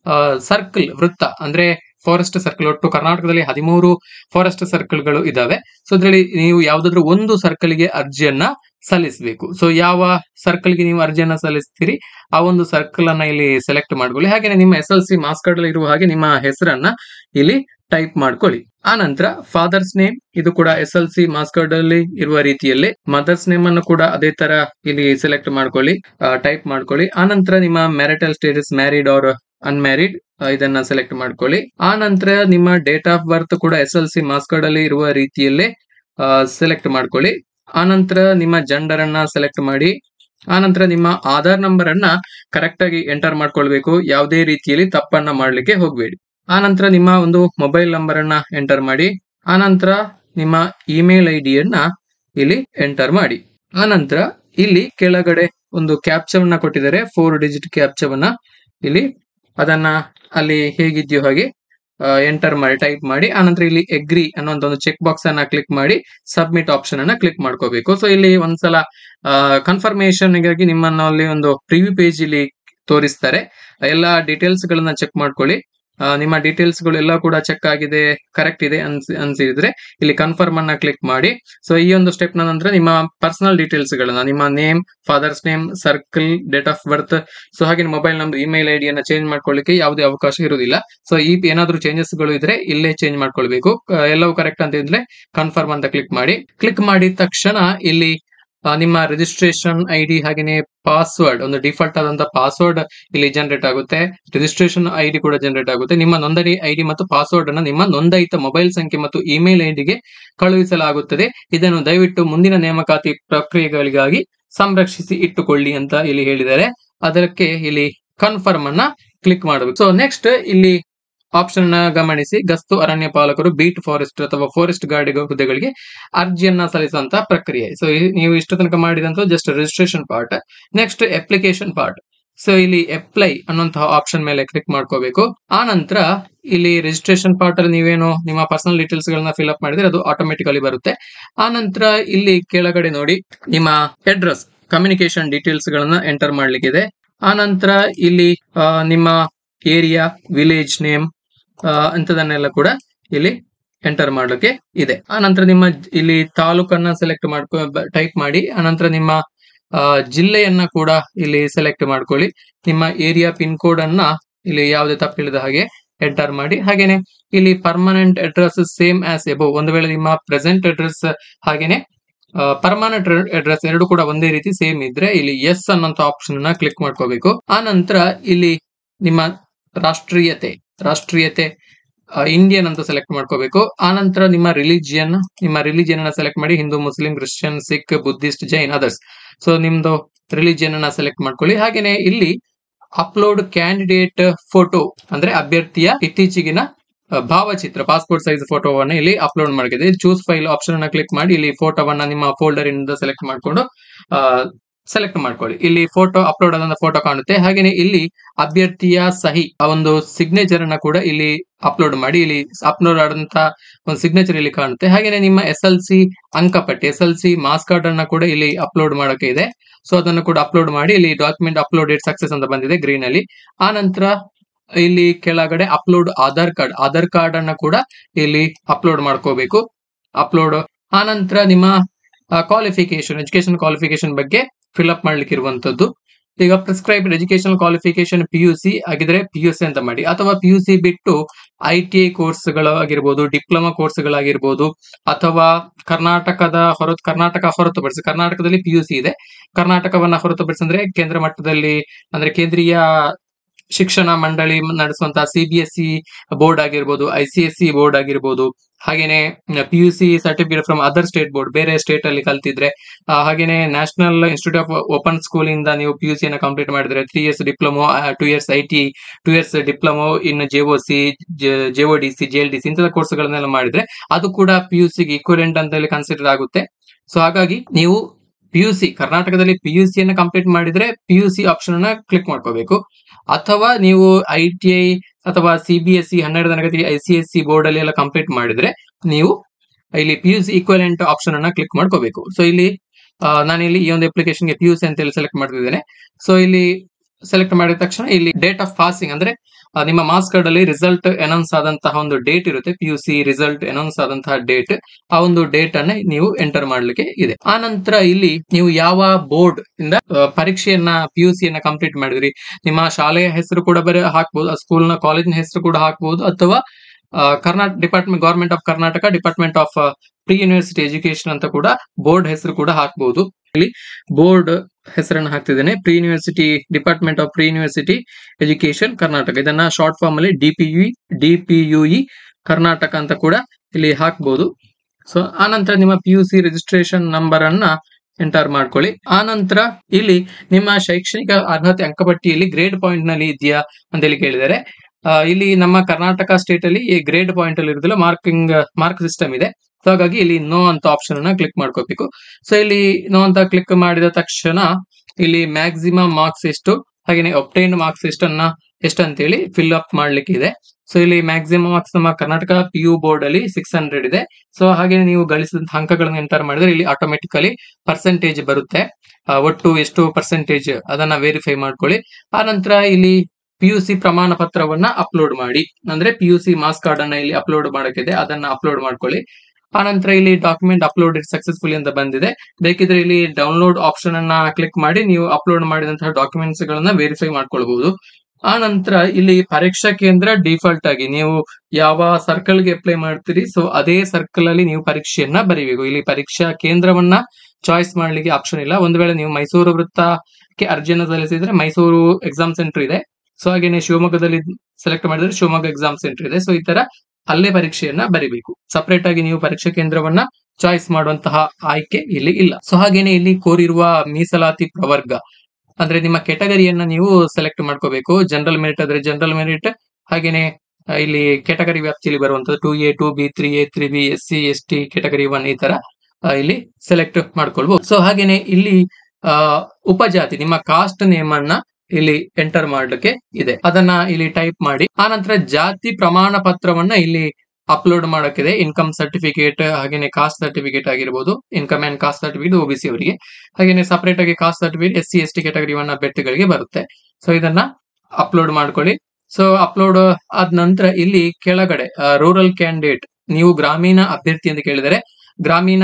ಸರ್ಕಲ್ ವೃತ್ತ ಅಂದ್ರೆ ಫಾರೆಸ್ಟ್ ಸರ್ಕಲ್ ಒಟ್ಟು ಕರ್ನಾಟಕದಲ್ಲಿ ಹದಿಮೂರು ಫಾರೆಸ್ಟ್ ಸರ್ಕಲ್ಗಳು ಇದಾವೆ ಸೊ ಇದರಲ್ಲಿ ನೀವು ಯಾವ್ದಾದ್ರು ಒಂದು ಸರ್ಕಲ್ಗೆ ಅರ್ಜಿಯನ್ನ ಸಲ್ಲಿಸಬೇಕು ಸೊ ಯಾವ ಸರ್ಕಲ್ಗೆ ನೀವು ಅರ್ಜಿಯನ್ನ ಸಲ್ಲಿಸ್ತೀರಿ ಆ ಒಂದು ಸರ್ಕಲ್ ಅನ್ನ ಇಲ್ಲಿ ಸೆಲೆಕ್ಟ್ ಮಾಡ್ಕೊಳ್ಳಿ ಹಾಗೆ ನಿಮ್ಮ S L C marks card ಅಲ್ಲಿ ಇರುವ ಹಾಗೆ ನಿಮ್ಮ ಹೆಸರನ್ನ ಇಲ್ಲಿ ಟೈಪ್ ಮಾಡ್ಕೊಳ್ಳಿ ಆ ನಂತರ ಫಾದರ್ಸ್ ನೇಮ್ ಇದು ಕೂಡ S L C marks card ಅಲ್ಲಿ ಇರುವ ರೀತಿಯಲ್ಲಿ ಮದರ್ಸ್ ನೇಮ್ ಅನ್ನು ಕೂಡ ಅದೇ ತರ ಇಲ್ಲಿ ಸೆಲೆಕ್ಟ್ ಮಾಡ್ಕೊಳ್ಳಿ ಟೈಪ್ ಮಾಡ್ಕೊಳ್ಳಿ ಆ ನಂತರ ನಿಮ್ಮ marital status married or unmarried ಇದನ್ನ ಸೆಲೆಕ್ಟ್ ಮಾಡ್ಕೊಳ್ಳಿ ಆ ನಂತರ ನಿಮ್ಮ ಡೇಟ್ ಆಫ್ ಬರ್ತ್ ಕೂಡ S L C marks card ಅಲ್ಲಿ ಇರುವ ರೀತಿಯಲ್ಲೇ ಸೆಲೆಕ್ಟ್ ಮಾಡ್ಕೊಳ್ಳಿ ಆ ನಂತರ ನಿಮ್ಮ ಜೆಂಡರ್ ಅನ್ನ ಸೆಲೆಕ್ಟ್ ಮಾಡಿ ಆ ನಂತರ ನಿಮ್ಮ ಆಧಾರ್ ನಂಬರ್ ಅನ್ನ ಕರೆಕ್ಟ್ ಆಗಿ ಎಂಟರ್ ಮಾಡ್ಕೊಳ್ಬೇಕು ಯಾವುದೇ ರೀತಿಯಲ್ಲಿ ತಪ್ಪನ್ನ ಮಾಡ್ಲಿಕ್ಕೆ ಹೋಗಬೇಡಿ ಆ ನಂತರ ನಿಮ್ಮ ಒಂದು ಮೊಬೈಲ್ ನಂಬರ್ ಅನ್ನ ಎಂಟರ್ ಮಾಡಿ ಆ ನಂತರ ನಿಮ್ಮ ಇಮೇಲ್ ಐ ಡಿಯನ್ನ ಇಲ್ಲಿ ಎಂಟರ್ ಮಾಡಿ ಆ ನಂತರ ಇಲ್ಲಿ ಕೆಳಗಡೆ ಒಂದು ಕ್ಯಾಪ್ಚವನ್ನ ಕೊಟ್ಟಿದ್ದಾರೆ ಫೋರ್ ಡಿಜಿಟ್ ಕ್ಯಾಪ್ಚವನ್ನ ಇಲ್ಲಿ ಅದನ್ನ ಅಲ್ಲಿ ಹೇಗಿದ್ಯೋ ಹಾಗೆ ಎಂಟರ್ ಮಾಡಿ ಟೈಪ್ ಮಾಡಿ ಆನಂತರ ಇಲ್ಲಿ ಎಗ್ರಿ ಅನ್ನುವಂತ ಒಂದು ಚೆಕ್ ಬಾಕ್ಸ್ ಅನ್ನ ಕ್ಲಿಕ್ ಮಾಡಿ ಸಬ್ಮಿಟ್ ಆಪ್ಷನ್ ಅನ್ನ ಕ್ಲಿಕ್ ಮಾಡ್ಕೋಬೇಕು ಸೊ ಇಲ್ಲಿ ಒಂದ್ಸಲ ಕನ್ಫರ್ಮೇಶನ್ ಗಾಗಿ ನಿಮ್ಮನ್ನ ಅಲ್ಲಿ ಒಂದು ಪ್ರಿವ್ಯೂ ಪೇಜ್ ಇಲ್ಲಿ ತೋರಿಸ್ತಾರೆ ಎಲ್ಲಾ ಡೀಟೇಲ್ಸ್ ಗಳನ್ನ ಚೆಕ್ ಮಾಡ್ಕೊಳ್ಳಿ ಆ, ನಿಮ್ಮ ಡೀಟೇಲ್ಸ್ ಗಳೆಲ್ಲ ಕೂಡ ಚೆಕ್ ಆಗಿದೆ ಕರೆಕ್ಟ್ ಇದೆ ಅನ್ಸಿ ಅನ್ಸಿದ್ರೆ ಇಲ್ಲಿ ಕನ್ಫರ್ಮ್ ಅನ್ನ ಕ್ಲಿಕ್ ಮಾಡಿ ಸೊ ಈ ಒಂದು ಸ್ಟೆಪ್ ನ ನಂತರ ನಿಮ್ಮ ಪರ್ಸನಲ್ ಡೀಟೇಲ್ಸ್ ಗಳನ್ನ ನಿಮ್ಮ name father's name circle date of birth so ಹಾಗೆ ಮೊಬೈಲ್ ನಂಬರ್ ಇಮೇಲ್ ಐ ಡಿಯನ್ನ ಚೇಂಜ್ ಮಾಡ್ಕೊಳ್ಳಿಕ್ಕೆ ಯಾವುದೇ ಅವಕಾಶ ಇರುವುದಿಲ್ಲ ಸೊ ಈ ಏನಾದ್ರೂ ಚೇಂಜಸ್ ಗಳು ಇದ್ರೆ ಇಲ್ಲೇ ಚೇಂಜ್ ಮಾಡ್ಕೊಳ್ಬೇಕು ಆ, ಎಲ್ಲವೂ ಕರೆಕ್ಟ್ ಅಂತ ಇದ್ರೆ ಕನ್ಫರ್ಮ್ ಅಂತ ಕ್ಲಿಕ್ ಮಾಡಿ ಕ್ಲಿಕ್ ಮಾಡಿದ ತಕ್ಷಣ ಇಲ್ಲಿ ಆ, ನಿಮ್ಮ ರಿಜಿಸ್ಟ್ರೇಷನ್ ಐ ಡಿ ಹಾಗೇನೆ ಪಾಸ್ವರ್ಡ್ ಒಂದು ಡಿಫಾಲ್ಟ್ ಆದಂತ ಪಾಸ್ವರ್ಡ್ ಇಲ್ಲಿ ಜನರೇಟ್ ಆಗುತ್ತೆ ರಿಜಿಸ್ಟ್ರೇಷನ್ ಐ ಡಿ ಕೂಡ ಜನರೇಟ್ ಆಗುತ್ತೆ ನಿಮ್ಮ ನೋಂದಣಿ ಐ ಡಿ ಮತ್ತು ಪಾಸ್ವರ್ಡ್ ಅನ್ನು ನಿಮ್ಮ ನೋಂದಾಯಿತ ಮೊಬೈಲ್ ಸಂಖ್ಯೆ ಮತ್ತು ಇಮೇಲ್ ಐ ಡಿಗೆ ಕಳುಹಿಸಲಾಗುತ್ತದೆ ಇದನ್ನು ದಯವಿಟ್ಟು ಮುಂದಿನ ನೇಮಕಾತಿ ಪ್ರಕ್ರಿಯೆಗಳಿಗಾಗಿ ಸಂರಕ್ಷಿಸಿ ಇಟ್ಟುಕೊಳ್ಳಿ ಅಂತ ಇಲ್ಲಿ ಹೇಳಿದ್ದಾರೆ ಅದಕ್ಕೆ ಇಲ್ಲಿ ಕನ್ಫರ್ಮ್ ಅನ್ನ ಕ್ಲಿಕ್ ಮಾಡಬೇಕು ಸೊ ನೆಕ್ಸ್ಟ್ ಇಲ್ಲಿ ಆಪ್ಷನ್ ನ ಗಮನಿಸಿ ಗಸ್ತು ಅರಣ್ಯ ಪಾಲಕರು ಬೀಟ್ ಫಾರೆಸ್ಟ್ ಅಥವಾ ಫಾರೆಸ್ಟ್ ಗಾರ್ಡ್ ಹುದ್ದೆಗಳಿಗೆ ಅರ್ಜಿಯನ್ನ ಸಲ್ಲಿಸುವಂತಹ ಪ್ರಕ್ರಿಯೆ ಸೊ ನೀವು ಇಷ್ಟು ತನಕ ಮಾಡಿದಂತ just registration part next application part so ಇಲ್ಲಿ ಅಪ್ಲೈ ಅನ್ನುವಂತಹ ಆಪ್ಷನ್ ಮೇಲೆ ಕ್ಲಿಕ್ ಮಾಡ್ಕೋಬೇಕು ಆ ನಂತರ ಇಲ್ಲಿ ರಿಜಿಸ್ಟ್ರೇಷನ್ ಪಾರ್ಟ್ ಅಲ್ಲಿ ನೀವೇನು ನಿಮ್ಮ ಪರ್ಸನಲ್ ಡೀಟೇಲ್ಸ್ ಗಳನ್ನ ಫಿಲ್ ಅಪ್ ಮಾಡಿದ್ರೆ ಅದು ಆಟೋಮೆಟಿಕಲಿ ಬರುತ್ತೆ ಆ ನಂತರ ಇಲ್ಲಿ ಕೆಳಗಡೆ ನೋಡಿ ನಿಮ್ಮ ಅಡ್ರೆಸ್ ಕಮ್ಯುನಿಕೇಶನ್ ಡೀಟೇಲ್ಸ್ ಗಳನ್ನ ಎಂಟರ್ ಮಾಡ್ಲಿಕ್ಕಿದೆ ಆ ನಂತರ ಇಲ್ಲಿ ಆ, ನಿಮ್ಮ ಏರಿಯಾ ವಿಲೇಜ್ ನೇಮ್ ಅಂತದನ್ನೆಲ್ಲ ಕೂಡ ಇಲ್ಲಿ ಎಂಟರ್ ಮಾಡೋಕೆ ಇದೆ ಆ ನಂತರ ನಿಮ್ಮ ಜ್- ಇಲ್ಲಿ ತಾಲೂಕನ್ನ ಸೆಲೆಕ್ಟ್ ಮಾಡ್ಕೊ ಟೈಪ್ ಮಾಡಿ ಆ ನಂತರ ನಿಮ್ಮ ಆ, ಜಿಲ್ಲೆಯನ್ನ ಕೂಡ ಇಲ್ಲಿ ಸೆಲೆಕ್ಟ್ ಮಾಡ್ಕೊಳ್ಳಿ ನಿಮ್ಮ ಏರಿಯಾ ಪಿನ್ ಕೋಡ್ ಅನ್ನ ಇಲ್ಲಿ ಯಾವುದೇ ತಪ್ಪಿಲ್ಲದ ಹಾಗೆ ಎಂಟರ್ ಮಾಡಿ ಹಾಗೇನೆ ಇಲ್ಲಿ permanent address same as above ಒಂದು ವೇಳೆ ನಿಮ್ಮ ಪ್ರೆಸೆಂಟ್ ಅಡ್ರೆಸ್ ಹಾಗೇನೆ ಪರ್ಮನೆಂಟ್ ಅಡ್ರೆಸ್ ಎರಡು ಕೂಡ ಒಂದೇ ರೀತಿ ಸೇಮ್ ಇದ್ರೆ ಇಲ್ಲಿ ಎಸ್ ಅನ್ನೋಂತ ಆಪ್ಷನ್ ಅನ್ನ ಕ್ಲಿಕ್ ಮಾಡ್ಕೋಬೇಕು ಆ ನಂತರ ಇಲ್ಲಿ ನಿಮ್ಮ ರಾಷ್ಟ್ರೀಯತೆ ರಾಷ್ಟ್ರೀಯತೆ ಇಂಡಿಯನ್ ಅಂತ ಸೆಲೆಕ್ಟ್ ಮಾಡ್ಕೋಬೇಕು ಆ ನಂತರ ನಿಮ್ಮ ರಿಲಿಜಿಯನ್ ನಿಮ್ಮ ರಿಲಿಜಿಯನ್ ಅನ್ನ ಸೆಲೆಕ್ಟ್ ಮಾಡಿ Hindu Muslim Christian Sikh Buddhist Jain others so ನಿಮ್ದು ರಿಲಿಜಿಯನ್ ಅನ್ನ ಸೆಲೆಕ್ಟ್ ಮಾಡ್ಕೊಳ್ಳಿ ಹಾಗೇನೆ ಇಲ್ಲಿ ಅಪ್ಲೋಡ್ ಕ್ಯಾಂಡಿಡೇಟ್ ಫೋಟೋ ಅಂದ್ರೆ ಅಭ್ಯರ್ಥಿಯ ಇತ್ತೀಚೆಗಿನ ಆ, ಭಾವಚಿತ್ರ ಪಾಸ್ಪೋರ್ಟ್ ಸೈಜ್ ಫೋಟೋವನ್ನ ಇಲ್ಲಿ ಅಪ್ಲೋಡ್ ಮಾಡಿದೆ ಚೂಸ್ ಫೈಲ್ ಆಪ್ಷನ್ ಅನ್ನ ಕ್ಲಿಕ್ ಮಾಡಿ ಇಲ್ಲಿ ಫೋಟೋವನ್ನ ನಿಮ್ಮ ಫೋಲ್ಡರ್ ಇಂದ ಸೆಲೆಕ್ಟ್ ಮಾಡ್ಕೊಂಡು ಸೆಲೆಕ್ಟ್ ಮಾಡ್ಕೊಳ್ಳಿ ಇಲ್ಲಿ ಫೋಟೋ ಅಪ್ಲೋಡ್ ಆದಂತ ಫೋಟೋ ಕಾಣುತ್ತೆ ಹಾಗೇನೆ ಇಲ್ಲಿ ಅಭ್ಯರ್ಥಿಯ ಸಹಿ ಆ ಒಂದು ಸಿಗ್ನೇಚರ್ ಅನ್ನ ಕೂಡ ಇಲ್ಲಿ ಅಪ್ಲೋಡ್ ಮಾಡಿ ಇಲ್ಲಿ ಅಪ್ಲೋಡ್ ಆದಂತ ಒಂದು ಸಿಗ್ನೇಚರ್ ಇಲ್ಲಿ ಕಾಣುತ್ತೆ ಹಾಗೇನೆ ನಿಮ್ಮ ಎಸ್ ಎಲ್ ಸಿ ಅಂಕಪಟ್ಟಿ S L C marks card ಅನ್ನ ಕೂಡ ಇಲ್ಲಿ ಅಪ್ಲೋಡ್ ಮಾಡೋಕೆ ಇದೆ ಸೊ ಅದನ್ನು ಕೂಡ ಅಪ್ಲೋಡ್ ಮಾಡಿ ಇಲ್ಲಿ ಡಾಕ್ಯುಮೆಂಟ್ ಅಪ್ಲೋಡೆಡ್ ಸಕ್ಸಸ್ ಅಂತ ಬಂದಿದೆ ಗ್ರೀನ್ ಅಲ್ಲಿ ಆ ನಂತರ ಇಲ್ಲಿ ಕೆಳಗಡೆ upload Aadhaar card Aadhaar card ಅನ್ನ ಕೂಡ ಇಲ್ಲಿ ಅಪ್ಲೋಡ್ ಮಾಡ್ಕೋಬೇಕು ಅಪ್ಲೋಡ್ ಆ ನಂತರ ನಿಮ್ಮ ಕ್ವಾಲಿಫಿಕೇಶನ್ ಎಜುಕೇಶನ್ ಕ್ವಾಲಿಫಿಕೇಶನ್ ಬಗ್ಗೆ ಫಿಲ್ ಅಪ್ ಮಾಡ್ಲಿಕ್ಕೆ ಇರುವಂತದ್ದು ಈಗ prescribed education qualification P U C ಆಗಿದ್ರೆ ಪಿ ಯು ಸಿ ಅಂತ ಮಾಡಿ ಅಥವಾ ಪಿ ಯು ಸಿ ಬಿಟ್ಟು ಐ ಟಿ ಐ ಕೋರ್ಸ್ಗಳಾಗಿರ್ಬೋದು ಡಿಪ್ಲೊಮಾ ಕೋರ್ಸ್ಗಳಾಗಿರ್ಬೋದು ಅಥವಾ ಕರ್ನಾಟಕದ ಹೊರ ಕರ್ನಾಟಕ ಹೊರತುಪಡಿಸಿ ಕರ್ನಾಟಕದಲ್ಲಿ ಪಿ ಯು ಸಿ ಇದೆ ಕರ್ನಾಟಕವನ್ನ ಹೊರತುಪಡಿಸಿ ಅಂದ್ರೆ ಕೇಂದ್ರ ಮಟ್ಟದಲ್ಲಿ ಅಂದ್ರೆ ಕೇಂದ್ರೀಯ ಶಿಕ್ಷಣ ಮಂಡಳಿ ನಡೆಸುವಂತಹ C B S C board ಆಗಿರ್ಬೋದು I C S C board ಆಗಿರ್ಬೋದು ಹಾಗೇನೆ P U C certificate from other state board ಬೇರೆ ಸ್ಟೇಟ್ ಅಲ್ಲಿ ಕಲ್ತಿದ್ರೆ ಆ, ಹಾಗೇನೆ national institute of open school ಇಂದ ನೀವು ಪಿ ಯು ಸಿ ಅನ್ನ ಕಂಪ್ಲೀಟ್ ಮಾಡಿದ್ರೆ three years diploma two years I T two years diploma in J O C J O D C J L D C ಇಂತಹ ಕೋರ್ಸ್ಗಳನ್ನೆಲ್ಲ ಮಾಡಿದ್ರೆ ಅದು ಕೂಡ ಪಿ ಯು ಸಿಗೆ ಈಕ್ವಲೆಂಟ್ ಅಂತ ಹೇಳಿ ಕನ್ಸಿಡರ್ ಆಗುತ್ತೆ ಸೊ ಹಾಗಾಗಿ ನೀವು ಪಿ ಯು ಸಿ ಕರ್ನಾಟಕದಲ್ಲಿ ಪಿ ಯು ಸಿ ಅನ್ನ ಕಂಪ್ಲೀಟ್ ಮಾಡಿದ್ರೆ ಪಿ ಯು ಸಿ ಆಪ್ಷನ್ ಅನ್ನ ಕ್ಲಿಕ್ ಮಾಡ್ಕೋಬೇಕು ಅಥವಾ ನೀವು ಐ ಟಿ ಐ ಅಥವಾ ಸಿ ಬಿ ಎಸ್ ಸಿ ಹನ್ನೆರಡು ತರಗತಿ I C S C board ಅಲ್ಲಿ ಎಲ್ಲ ಕಂಪ್ಲೀಟ್ ಮಾಡಿದ್ರೆ ನೀವು ಇಲ್ಲಿ P U C equivalent option ಅನ್ನ ಕ್ಲಿಕ್ ಮಾಡ್ಕೋಬೇಕು ಸೊ ಇಲ್ಲಿ ಆ, ನಾನಿಲ್ಲಿ ಈ ಒಂದು ಅಪ್ಲಿಕೇಶನ್ಗೆ ಪಿ ಯು ಸಿ ಅಂತ ಹೇಳಿ ಸೆಲೆಕ್ಟ್ ಮಾಡ್ತಿದ್ದೇನೆ ಸೊ ಇಲ್ಲಿ ಸೆಲೆಕ್ಟ್ ಮಾಡಿದ ತಕ್ಷಣ ಇಲ್ಲಿ ಡೇಟ್ ಆಫ್ ಪಾಸಿಂಗ್ ಅಂದ್ರೆ ಆ, ನಿಮ್ಮ ಮಾರ್ಕ್ಸ್ ಕಾರ್ಡ್ ಅಲ್ಲಿ ರಿಸಲ್ಟ್ ಅನೌನ್ಸ್ ಆದಂತಹ ಒಂದು ಡೇಟ್ ಇರುತ್ತೆ P U C result announce ಆದಂತಹ ಡೇಟ್ ಆ ಒಂದು ಡೇಟ್ ಅನ್ನ ನೀವು ಎಂಟರ್ ಮಾಡ್ಲಿಕ್ಕೆ ಇದೆ ಆ ನಂತರ ಇಲ್ಲಿ ನೀವು ಯಾವ ಬೋರ್ಡ್ ಇಂದ ಆ, ಪರೀಕ್ಷೆಯನ್ನ ಪಿ ಯು ಸಿ ಅನ್ನ ಕಂಪ್ಲೀಟ್ ಮಾಡಿದ್ರಿ ನಿಮ್ಮ ಶಾಲೆಯ ಹೆಸರು ಕೂಡ ಬರೀ ಹಾಕ್ಬೋದು ಸ್ಕೂಲ್ ನ ಕಾಲೇಜಿನ ಹೆಸರು ಕೂಡ ಹಾಕ್ಬೋದು ಅಥವಾ Karnataka department government of Karnataka department of pre university education ಅಂತ ಕೂಡ ಬೋರ್ಡ್ ಹೆಸರು ಕೂಡ ಹಾಕ್ಬಹುದು ಇಲ್ಲಿ ಬೋರ್ಡ್ ಹೆಸರನ್ನು ಹಾಕ್ತಿದ್ದೇನೆ pre university department of pre university education Karnataka ಇದನ್ನ ಶಾರ್ಟ್ ಫಾರ್ಮ್ ಅಲ್ಲಿ ಡಿಪಿಯು ಡಿಪಿಯುಇ ಕರ್ನಾಟಕ ಅಂತ ಕೂಡ ಇಲ್ಲಿ ಹಾಕ್ಬಹುದು ಸೊ ಆನಂತರ ನಿಮ್ಮ P U C registration number ಅನ್ನ ಎಂಟರ್ ಮಾಡ್ಕೊಳ್ಳಿ ಆ ನಂತರ ಇಲ್ಲಿ ನಿಮ್ಮ ಶೈಕ್ಷಣಿಕ ಅರ್ಹತೆ ಅಂಕಪಟ್ಟಿಯಲ್ಲಿ ಗ್ರೇಡ್ ಪಾಯಿಂಟ್ ನಲ್ಲಿ ಇದೆಯಾ ಅಂತ ಹೇಳಿ ಕೇಳಿದ್ದಾರೆ ಆ, ಇಲ್ಲಿ ನಮ್ಮ ಕರ್ನಾಟಕ ಸ್ಟೇಟ್ ಅಲ್ಲಿ ಈ ಗ್ರೇಡ್ ಪಾಯಿಂಟ್ ಅಲ್ಲಿ ಇರುದಿಲ್ಲ ಮಾರ್ಕಿಂಗ್ ಮಾರ್ಕ್ ಸಿಸ್ಟಮ್ ಇದೆ ಸೊ ಹಾಗಾಗಿ ಇಲ್ಲಿ ನೋ ಅಂತ ಆಪ್ಷನ್ ಅನ್ನ ಕ್ಲಿಕ್ ಮಾಡ್ಕೋಬೇಕು ಸೊ ಇಲ್ಲಿ ನೋ ಅಂತ ಕ್ಲಿಕ್ ಮಾಡಿದ ತಕ್ಷಣ ಇಲ್ಲಿ ಮ್ಯಾಕ್ಸಿಮಮ್ ಮಾರ್ಕ್ಸ್ ಎಷ್ಟು ಹಾಗೇನೆ ಒಪ್ಟೈನ್ ಮಾರ್ಕ್ಸ್ ಎಷ್ಟನ್ನ ಎಷ್ಟಂತೇಳಿ ಫಿಲ್ ಅಪ್ ಮಾಡ್ಲಿಕ್ಕೆ ಇದೆ ಸೊ ಇಲ್ಲಿ ಮ್ಯಾಕ್ಸಿಮಮ್ ಮಾರ್ಕ್ಸ್ ನಮ್ಮ ಕರ್ನಾಟಕ ಪಿ ಯು ಬೋರ್ಡ್ ಅಲ್ಲಿ ಸಿಕ್ಸ್ ಹಂಡ್ರೆಡ್ ಇದೆ ಸೊ ಹಾಗೆ ನೀವು ಗಳಿಸಿದಂತ ಅಂಕಗಳನ್ನು ಎಂಟರ್ ಮಾಡಿದ್ರೆ ಇಲ್ಲಿ ಆಟೋಮೆಟಿಕಲಿ ಪರ್ಸೆಂಟೇಜ್ ಬರುತ್ತೆ ಆ, ಒಟ್ಟು ಎಷ್ಟು ಪರ್ಸೆಂಟೇಜ್ ಅದನ್ನ ವೆರಿಫೈ ಮಾಡ್ಕೊಳ್ಳಿ ಆ ನಂತರ ಇಲ್ಲಿ ಪಿ ಯು ಸಿ ಪ್ರಮಾಣ ಪತ್ರವನ್ನ ಅಪ್ಲೋಡ್ ಮಾಡಿ ಅಂದ್ರೆ P U C marks card ಅನ್ನ ಇಲ್ಲಿ ಅಪ್ಲೋಡ್ ಮಾಡಕ್ಕಿದೆ ಅದನ್ನ ಅಪ್ಲೋಡ್ ಮಾಡ್ಕೊಳ್ಳಿ ಆನಂತರ ಇಲ್ಲಿ ಡಾಕ್ಯುಮೆಂಟ್ ಅಪ್ಲೋಡ್ ಸಕ್ಸಸ್ಫುಲಿ ಅಂತ ಬಂದಿದೆ ಬೇಕಿದ್ರೆ ಇಲ್ಲಿ ಡೌನ್ಲೋಡ್ ಆಪ್ಷನ್ ಅನ್ನ ಕ್ಲಿಕ್ ಮಾಡಿ ನೀವು ಅಪ್ಲೋಡ್ ಮಾಡಿದಂತಹ ಡಾಕ್ಯುಮೆಂಟ್ಸ್ ಗಳನ್ನ ವೆರಿಫೈ ಮಾಡ್ಕೊಳ್ಬಹುದು ಆ ನಂತರ ಇಲ್ಲಿ ಪರೀಕ್ಷಾ ಕೇಂದ್ರ ಡಿಫಾಲ್ಟ್ ಆಗಿ ನೀವು ಯಾವ ಸರ್ಕಲ್ ಗೆ ಅಪ್ಲೈ ಮಾಡ್ತೀರಿ ಸೊ ಅದೇ ಸರ್ಕಲ್ ಅಲ್ಲಿ ನೀವು ಪರೀಕ್ಷೆಯನ್ನ ಬರೀಬೇಕು ಇಲ್ಲಿ ಪರೀಕ್ಷಾ ಕೇಂದ್ರವನ್ನ ಚಾಯ್ಸ್ ಮಾಡ್ಲಿಕ್ಕೆ ಆಪ್ಷನ್ ಇಲ್ಲ ಒಂದು ವೇಳೆ ನೀವು ಮೈಸೂರು ವೃತ್ತಕ್ಕೆ ಅರ್ಜಿಯನ್ನು ಸಲ್ಲಿಸಿದ್ರೆ ಮೈಸೂರು ಎಕ್ಸಾಮ್ ಸೆಂಟರ್ ಇದೆ ಸೊ ಹಾಗೇನೆ ಶಿವಮೊಗ್ಗದಲ್ಲಿ ಸೆಲೆಕ್ಟ್ ಮಾಡಿದ್ರೆ ಶಿವಮೊಗ್ಗ ಎಕ್ಸಾಮ್ ಸೆಂಟರ್ ಇದೆ ಸೊ ಈ ತರ ಅಲ್ಲೇ ಪರೀಕ್ಷೆಯನ್ನ ಬರಿಬೇಕು ಸಪರೇಟ್ ಆಗಿ ನೀವು ಪರೀಕ್ಷಾ ಕೇಂದ್ರವನ್ನ ಚಾಯ್ಸ್ ಮಾಡುವಂತಹ ಆಯ್ಕೆ ಇಲ್ಲಿ ಇಲ್ಲ ಸೊ ಹಾಗೇನೆ ಇಲ್ಲಿ ಕೋರಿರುವ ಮೀಸಲಾತಿ ಪ್ರವರ್ಗ ಅಂದ್ರೆ ನಿಮ್ಮ ಕೆಟಗರಿಯನ್ನ ನೀವು ಸೆಲೆಕ್ಟ್ ಮಾಡ್ಕೋಬೇಕು ಜನರಲ್ ಮೆರಿಟ್ ಆದ್ರೆ ಜನರಲ್ ಮೆರಿಟ್ ಹಾಗೇನೆ ಆ, ಇಲ್ಲಿ ಕೆಟಗರಿ ವ್ಯಾಪ್ತಿಯಲ್ಲಿ ಬರುವಂತದ್ದು two A two B three A three B S C S T category one ಈ ತರ ಆ, ಇಲ್ಲಿ ಸೆಲೆಕ್ಟ್ ಮಾಡ್ಕೊಳ್ಬಹುದು ಸೊ ಹಾಗೇನೆ ಇಲ್ಲಿ ಆ, ಉಪಜಾತಿ ನಿಮ್ಮ ಕಾಸ್ಟ್ ನೇಮ್ ಅನ್ನ ಇಲ್ಲಿ ಎಂಟರ್ ಮಾಡ್ಲಿಕ್ಕೆ ಇದೆ ಅದನ್ನ ಇಲ್ಲಿ ಟೈಪ್ ಮಾಡಿ ಆನಂತರ ಜಾತಿ ಪ್ರಮಾಣ ಪತ್ರವನ್ನ ಇಲ್ಲಿ ಅಪ್ಲೋಡ್ ಮಾಡಕ್ಕಿದೆ ಇನ್ಕಮ್ ಸರ್ಟಿಫಿಕೇಟ್ ಹಾಗೇನೆ ಕಾಸ್ಟ್ ಸರ್ಟಿಫಿಕೇಟ್ ಆಗಿರ್ಬೋದು income and caste certificate OBC ಅವರಿಗೆ ಹಾಗೇನೆ ಸಪರೇಟ್ ಆಗಿ caste certificate S C S T category one ಅಭ್ಯರ್ಥಿಗಳಿಗೆ ಬರುತ್ತೆ ಸೊ ಇದನ್ನ ಅಪ್ಲೋಡ್ ಮಾಡ್ಕೊಳ್ಳಿ ಸೊ ಅಪ್ಲೋಡ್ ಆದ ನಂತರ ಇಲ್ಲಿ ಕೆಳಗಡೆ ರೂರಲ್ ಕ್ಯಾಂಡಿಡೇಟ್ ನೀವು ಗ್ರಾಮೀಣ ಅಭ್ಯರ್ಥಿ ಅಂತ ಕೇಳಿದರೆ ಗ್ರಾಮೀಣ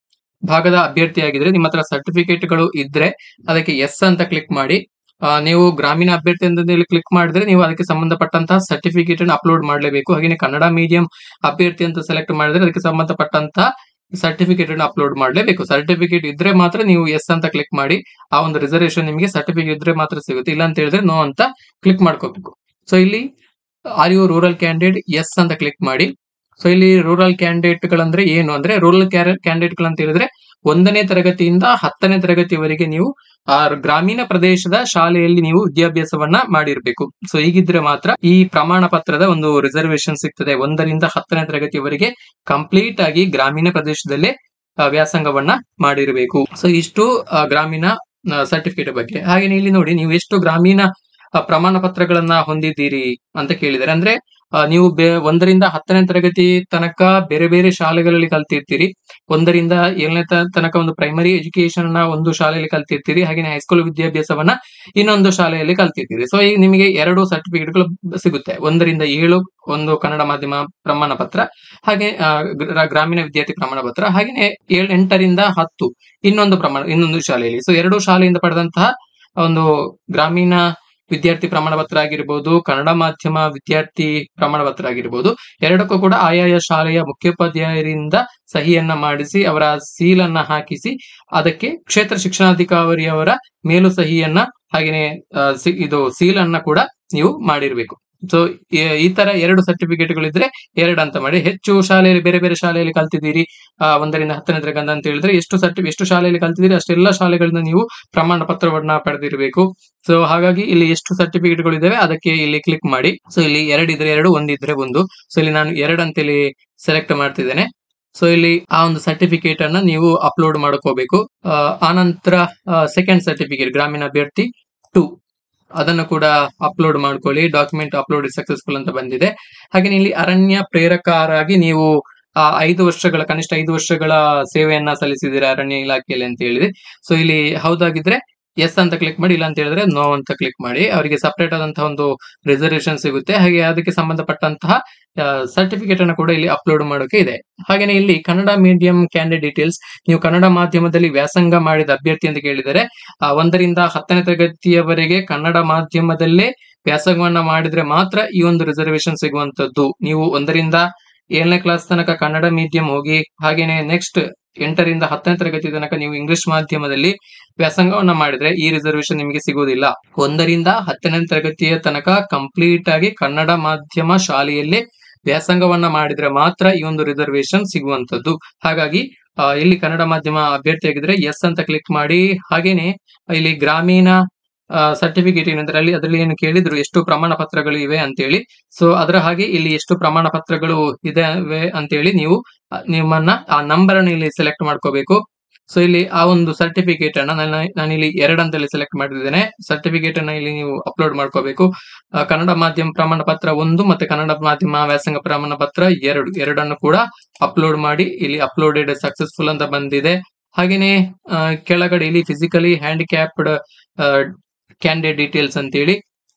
ಭಾಗದ ಅಭ್ಯರ್ಥಿ ಆಗಿದ್ರೆ ನಿಮ್ಮ ಹತ್ರ ಸರ್ಟಿಫಿಕೇಟ್ ಗಳು ಇದ್ರೆ ಅದಕ್ಕೆ ಎಸ್ ಅಂತ ಕ್ಲಿಕ್ ಮಾಡಿ ಆ, ನೀವು ಗ್ರಾಮೀಣ ಅಭ್ಯರ್ಥಿ ಅಂತ ಹೇಳಿ ಕ್ಲಿಕ್ ಮಾಡಿದ್ರೆ ನೀವು ಅದಕ್ಕೆ ಸಂಬಂಧಪಟ್ಟಂತಹ ಸರ್ಟಿಫಿಕೇಟ್ ಅನ್ನು ಅಪ್ಲೋಡ್ ಮಾಡಲೇಬೇಕು ಹಾಗೆ ಕನ್ನಡ ಮೀಡಿಯಂ ಅಭ್ಯರ್ಥಿ ಅಂತ ಸೆಲೆಕ್ಟ್ ಮಾಡಿದ್ರೆ ಅದಕ್ಕೆ ಸಂಬಂಧಪಟ್ಟಂತಹ ಸರ್ಟಿಫಿಕೇಟ್ ಅನ್ನು ಅಪ್ಲೋಡ್ ಮಾಡಲೇಬೇಕು ಸರ್ಟಿಫಿಕೇಟ್ ಇದ್ರೆ ಮಾತ್ರ ನೀವು ಎಸ್ ಅಂತ ಕ್ಲಿಕ್ ಮಾಡಿ ಆ ಒಂದು ರಿಸರ್ವೇಶನ್ ನಿಮಗೆ ಸರ್ಟಿಫಿಕೇಟ್ ಇದ್ರೆ ಮಾತ್ರ ಸಿಗುತ್ತೆ ಇಲ್ಲ ಅಂತ ಹೇಳಿದ್ರೆ ನೋ ಅಂತ ಕ್ಲಿಕ್ ಮಾಡ್ಕೋಬೇಕು ಸೊ ಇಲ್ಲಿ are you rural candidate yes ಅಂತ ಕ್ಲಿಕ್ ಮಾಡಿ ಸೊ ಇಲ್ಲಿ ರೂರಲ್ ಕ್ಯಾಂಡಿಡೇಟ್ ಗಳಂದ್ರೆ ಏನು ಅಂದ್ರೆ ರೂರಲ್ ಕ್ಯಾಂಡಿಡೇಟ್ ಗಳಂತ ಹೇಳಿದ್ರೆ ಒಂದನೇ ತರಗತಿಯಿಂದ ಹತ್ತನೇ ತರಗತಿವರೆಗೆ ನೀವು ಆ ಗ್ರಾಮೀಣ ಪ್ರದೇಶದ ಶಾಲೆಯಲ್ಲಿ ನೀವು ವಿದ್ಯಾಭ್ಯಾಸವನ್ನ ಮಾಡಿರ್ಬೇಕು ಸೊ ಹೀಗಿದ್ರೆ ಮಾತ್ರ ಈ ಪ್ರಮಾಣ ಪತ್ರದ ಒಂದು ರಿಸರ್ವೇಶನ್ ಸಿಗ್ತದೆ ಒಂದರಿಂದ ಹತ್ತನೇ ತರಗತಿವರೆಗೆ ಕಂಪ್ಲೀಟ್ ಆಗಿ ಗ್ರಾಮೀಣ ಪ್ರದೇಶದಲ್ಲೇ ಆ, ವ್ಯಾಸಂಗವನ್ನ ಮಾಡಿರಬೇಕು ಸೊ ಇಷ್ಟು ಆ, ಗ್ರಾಮೀಣ ಸರ್ಟಿಫಿಕೇಟ್ ಬಗ್ಗೆ ಹಾಗೆ ಇಲ್ಲಿ ನೋಡಿ ನೀವು ಎಷ್ಟು ಗ್ರಾಮೀಣ ಆ, ಪ್ರಮಾಣ ಪತ್ರಗಳನ್ನ ಹೊಂದಿದ್ದೀರಿ ಅಂತ ಕೇಳಿದ್ದಾರೆ ಅಂದ್ರೆ ಆ, ನೀವು ಬೆ- ಒಂದರಿಂದ ಹತ್ತನೇ ತರಗತಿ ತನಕ ಬೇರೆ ಬೇರೆ ಶಾಲೆಗಳಲ್ಲಿ ಕಲ್ತಿರ್ತೀರಿ ಒಂದರಿಂದ ಏಳನೇ ತ- ತನಕ ಒಂದು ಪ್ರೈಮರಿ ಎಜುಕೇಶನ್ ನ ಒಂದು ಶಾಲೆಯಲ್ಲಿ ಕಲ್ತಿರ್ತೀರಿ ಹಾಗೆ ಹೈಸ್ಕೂಲ್ ವಿದ್ಯಾಭ್ಯಾಸವನ್ನ ಇನ್ನೊಂದು ಶಾಲೆಯಲ್ಲಿ ಕಲ್ತಿರ್ತೀರಿ ಸೊ ಈಗ ನಿಮಗೆ ಎರಡು ಸರ್ಟಿಫಿಕೇಟ್ಗಳು ಸಿಗುತ್ತೆ ಒಂದರಿಂದ ಏಳು ಒಂದು ಕನ್ನಡ ಮಾಧ್ಯಮ ಪ್ರಮಾಣ ಪತ್ರ ಹಾಗೆ ಆ, ಗ್ರ- ಗ್ರಾಮೀಣ ವಿದ್ಯಾರ್ಥಿ ಪ್ರಮಾಣ ಪತ್ರ ಹಾಗೆ ಏಳ್ ಎಂಟರಿಂದ ಹತ್ತು ಇನ್ನೊಂದು ಪ್ರಮಾಣ ಇನ್ನೊಂದು ಶಾಲೆಯಲ್ಲಿ ಸೊ ಎರಡು ಶಾಲೆಯಿಂದ ಪಡೆದಂತಹ ಒಂದು ಗ್ರಾಮೀಣ ವಿದ್ಯಾರ್ಥಿ ಪ್ರಮಾಣ ಪತ್ರ ಆಗಿರ್ಬೋದು ಕನ್ನಡ ಮಾಧ್ಯಮ ವಿದ್ಯಾರ್ಥಿ ಪ್ರಮಾಣ ಪತ್ರ ಆಗಿರ್ಬೋದು ಎರಡಕ್ಕೂ ಕೂಡ ಆಯಾಯ ಶಾಲೆಯ ಮುಖ್ಯೋಪಾಧ್ಯಾಯರಿಂದ ಸಹಿಯನ್ನ ಮಾಡಿಸಿ ಅವರ ಸೀಲನ್ನ ಹಾಕಿಸಿ ಅದಕ್ಕೆ ಕ್ಷೇತ್ರ ಶಿಕ್ಷಣಾಧಿಕಾರಿಯವರ ಮೇಲು ಸಹಿಯನ್ನ ಹಾಗೇನೆ ಆ, ಸಿ- ಇದು ಸೀಲನ್ನ ಕೂಡ ನೀವು ಮಾಡಿರ್ಬೇಕು ಸೊ ಈ ತರ ಎರಡು ಸರ್ಟಿಫಿಕೇಟ್ಗಳಿದ್ರೆ ಎರಡು ಅಂತ ಮಾಡಿ ಹೆಚ್ಚು ಶಾಲೆಯಲ್ಲಿ ಬೇರೆ ಬೇರೆ ಶಾಲೆಯಲ್ಲಿ ಕಲ್ತಿದ್ದೀರಿ ಆ, ಒಂದರಿಂದ ಹತ್ತನೇ ತರಗತಿ ಅಂತ ಹೇಳಿದ್ರೆ ಎಷ್ಟು ಸರ್ಟಿ ಎಷ್ಟು ಶಾಲೆಯಲ್ಲಿ ಕಲ್ತಿದ್ದೀರಿ ಅಷ್ಟೆಲ್ಲ ಶಾಲೆಗಳಿಂದ ನೀವು ಪ್ರಮಾಣ ಪತ್ರವನ್ನ ಪಡೆದಿರಬೇಕು ಸೊ ಹಾಗಾಗಿ ಇಲ್ಲಿ ಎಷ್ಟು ಸರ್ಟಿಫಿಕೇಟ್ಗಳು ಇದಾವೆ ಅದಕ್ಕೆ ಇಲ್ಲಿ ಕ್ಲಿಕ್ ಮಾಡಿ ಸೊ ಇಲ್ಲಿ ಎರಡಿದ್ರೆ ಎರಡು ಒಂದಿದ್ರೆ ಒಂದು ಸೊ ಇಲ್ಲಿ ನಾನು ಎರಡು ಅಂತೇಳಿ ಸೆಲೆಕ್ಟ್ ಮಾಡ್ತಿದ್ದೇನೆ ಸೊ ಇಲ್ಲಿ ಆ ಒಂದು ಸರ್ಟಿಫಿಕೇಟ್ ಅನ್ನ ನೀವು ಅಪ್ಲೋಡ್ ಮಾಡ್ಕೋಬೇಕು ಆ, ಆನಂತರ ಸೆಕೆಂಡ್ ಸರ್ಟಿಫಿಕೇಟ್ ಗ್ರಾಮೀಣ ಅಭ್ಯರ್ಥಿ ಟು ಅದನ್ನು ಕೂಡ ಅಪ್ಲೋಡ್ ಮಾಡ್ಕೊಳ್ಳಿ ಡಾಕ್ಯುಮೆಂಟ್ ಅಪ್ಲೋಡ್ ಸಕ್ಸಸ್ಫುಲ್ ಅಂತ ಬಂದಿದೆ ಹಾಗೆ ಇಲ್ಲಿ ಅರಣ್ಯ ಪ್ರೇರಕರಾಗಿ ನೀವು ಆ ಐದು ವರ್ಷಗಳ ಕನಿಷ್ಠ ಐದು ವರ್ಷಗಳ ಸೇವೆಯನ್ನ ಸಲ್ಲಿಸಿದ್ದೀರಾ ಅರಣ್ಯ ಇಲಾಖೆಯಲ್ಲಿ ಅಂತ ಹೇಳಿದೆ ಸೊ ಇಲ್ಲಿ ಹೌದಾಗಿದ್ರೆ ಎಸ್ ಅಂತ ಕ್ಲಿಕ್ ಮಾಡಿ ಇಲ್ಲ ಅಂತ ಹೇಳಿದ್ರೆ ನೋ ಅಂತ ಕ್ಲಿಕ್ ಮಾಡಿ ಅವರಿಗೆ ಸಪರೇಟ್ ಆದಂತಹ ಒಂದು ರಿಸರ್ವೇಶನ್ ಸಿಗುತ್ತೆ ಹಾಗೆ ಅದಕ್ಕೆ ಸಂಬಂಧಪಟ್ಟಂತಹ ಸರ್ಟಿಫಿಕೇಟ್ ಅನ್ನು ಕೂಡ ಇಲ್ಲಿ ಅಪ್ಲೋಡ್ ಮಾಡೋಕೆ ಇದೆ ಹಾಗೇನೆ ಇಲ್ಲಿ ಕನ್ನಡ ಮೀಡಿಯಂ ಕ್ಯಾಂಡಿಡೇಟ್ ಡೀಟೇಲ್ಸ್ ನೀವು ಕನ್ನಡ ಮಾಧ್ಯಮದಲ್ಲಿ ವ್ಯಾಸಂಗ ಮಾಡಿದ ಅಭ್ಯರ್ಥಿ ಅಂತ ಕೇಳಿದರೆ ಆ, ಒಂದರಿಂದ ಹತ್ತನೇ ತರಗತಿಯವರೆಗೆ ಕನ್ನಡ ಮಾಧ್ಯಮದಲ್ಲೇ ವ್ಯಾಸಂಗವನ್ನ ಮಾಡಿದ್ರೆ ಮಾತ್ರ ಈ ಒಂದು ರಿಸರ್ವೇಶನ್ ಸಿಗುವಂತದ್ದು ನೀವು ಒಂದರಿಂದ ಏಳನೇ ಕ್ಲಾಸ್ ತನಕ ಕನ್ನಡ ಮೀಡಿಯಂ ಹೋಗಿ ಹಾಗೇನೆ ನೆಕ್ಸ್ಟ್ ಎಂಟರಿಂದ ಹತ್ತನೇ ತರಗತಿ ತನಕ ನೀವು ಇಂಗ್ಲಿಷ್ ಮಾಧ್ಯಮದಲ್ಲಿ ವ್ಯಾಸಂಗವನ್ನ ಮಾಡಿದ್ರೆ ಈ ರಿಸರ್ವೇಶನ್ ನಿಮಗೆ ಸಿಗುವುದಿಲ್ಲ ಒಂದರಿಂದ ಹತ್ತನೇ ತರಗತಿಯ ತನಕ ಕಂಪ್ಲೀಟ್ ಆಗಿ ಕನ್ನಡ ಮಾಧ್ಯಮ ಶಾಲೆಯಲ್ಲೇ ವ್ಯಾಸಂಗವನ್ನ ಮಾಡಿದ್ರೆ ಮಾತ್ರ ಈ ಒಂದು ರಿಸರ್ವೇಶನ್ ಸಿಗುವಂತದ್ದು ಹಾಗಾಗಿ ಆ, ಇಲ್ಲಿ ಕನ್ನಡ ಮಾಧ್ಯಮ ಅಭ್ಯರ್ಥಿಯಾಗಿದ್ರೆ ಎಸ್ ಅಂತ ಕ್ಲಿಕ್ ಮಾಡಿ ಹಾಗೇನೆ ಇಲ್ಲಿ ಗ್ರಾಮೀಣ ಸರ್ಟಿಫಿಕೇಟ್ ಏನಂದ್ರೆ ಅಲ್ಲಿ ಅದರಲ್ಲಿ ಏನು ಕೇಳಿದ್ರು ಎಷ್ಟು ಪ್ರಮಾಣ ಪತ್ರಗಳು ಇವೆ ಅಂತೇಳಿ ಸೊ ಅದರ ಹಾಗೆ ಇಲ್ಲಿ ಎಷ್ಟು ಪ್ರಮಾಣ ಪತ್ರಗಳು ಇದಾವೆ ಅಂತೇಳಿ ನೀವು ಆ, ನಿಮ್ಮನ್ನ ಆ ನಂಬರ್ ಅನ್ನು ಇಲ್ಲಿ ಸೆಲೆಕ್ಟ್ ಮಾಡ್ಕೋಬೇಕು ಸೊ ಇಲ್ಲಿ ಆ ಒಂದು ಸರ್ಟಿಫಿಕೇಟ್ ಅನ್ನ ನಾನು ನಾನಿಲ್ಲಿ ಎರಡು ಅಂತೇಳಿ ಸೆಲೆಕ್ಟ್ ಮಾಡಿದ್ದೇನೆ ಸರ್ಟಿಫಿಕೇಟ್ ಅನ್ನ ಇಲ್ಲಿ ನೀವು ಅಪ್ಲೋಡ್ ಮಾಡ್ಕೋಬೇಕು ಆ, ಕನ್ನಡ ಮಾಧ್ಯಮ ಪ್ರಮಾಣ ಪತ್ರ ಒಂದು ಮತ್ತೆ ಕನ್ನಡ ಮಾಧ್ಯಮ ವ್ಯಾಸಂಗ ಪ್ರಮಾಣ ಪತ್ರ ಎರಡು ಎರಡನ್ನು ಕೂಡ ಅಪ್ಲೋಡ್ ಮಾಡಿ ಇಲ್ಲಿ ಅಪ್ಲೋಡೆಡ್ ಸಕ್ಸಸ್ಫುಲ್ ಅಂತ ಬಂದಿದೆ ಹಾಗೇನೆ ಆ, ಕೆಳಗಡೆ ಇಲ್ಲಿ ಫಿಸಿಕಲಿ ಹ್ಯಾಂಡಿಕ್ಯಾಪ್ಡ್ ಕ್ಯಾಂಡಿಡೇಟ್ ಡೀಟೇಲ್ಸ್ ಅಂತೇಳಿ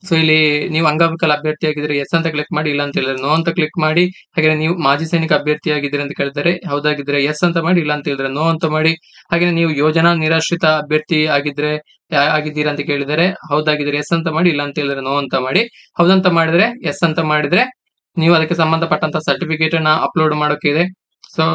ಸೊ ಇಲ್ಲಿ ನೀವು ಅಂಗವಿಕಲ ಅಭ್ಯರ್ಥಿ ಆಗಿದ್ರೆ ಎಸ್ ಅಂತ ಕ್ಲಿಕ್ ಮಾಡಿ ಇಲ್ಲ ಅಂತ ಹೇಳಿದ್ರೆ ನೋ ಅಂತ ಕ್ಲಿಕ್ ಮಾಡಿ ಹಾಗೆ ನೀವು ಮಾಜಿ ಸೈನಿಕ ಅಭ್ಯರ್ಥಿ ಆಗಿದ್ರೆ ಅಂತ ಕೇಳಿದರೆ ಹೌದಾಗಿದ್ರೆ ಎಸ್ ಅಂತ ಮಾಡಿ ಇಲ್ಲ ಅಂತ ಹೇಳಿದ್ರೆ ನೋ ಅಂತ ಮಾಡಿ ಹಾಗೆ ನೀವು ಯೋಜನಾ ನಿರಾಶ್ರಿತ ಅಭ್ಯರ್ಥಿ ಆಗಿದ್ರೆ ಯಾ- ಆಗಿದ್ದೀರಾ ಅಂತ ಕೇಳಿದರೆ ಹೌದಾಗಿದ್ರೆ ಎಸ್ ಅಂತ ಮಾಡಿ ಇಲ್ಲ ಅಂತ ಹೇಳಿದ್ರೆ ನೋ ಅಂತ ಮಾಡಿ ಹೌದಂತ ಮಾಡಿದ್ರೆ ಎಸ್ ಅಂತ ಮಾಡಿದ್ರೆ ನೀವು ಅದಕ್ಕೆ ಸಂಬಂಧಪಟ್ಟಂತ ಸರ್ಟಿಫಿಕೇಟ್ ಅನ್ನ ಅಪ್ಲೋಡ್ ಮಾಡೋಕೆ ಇದೆ ಸೊ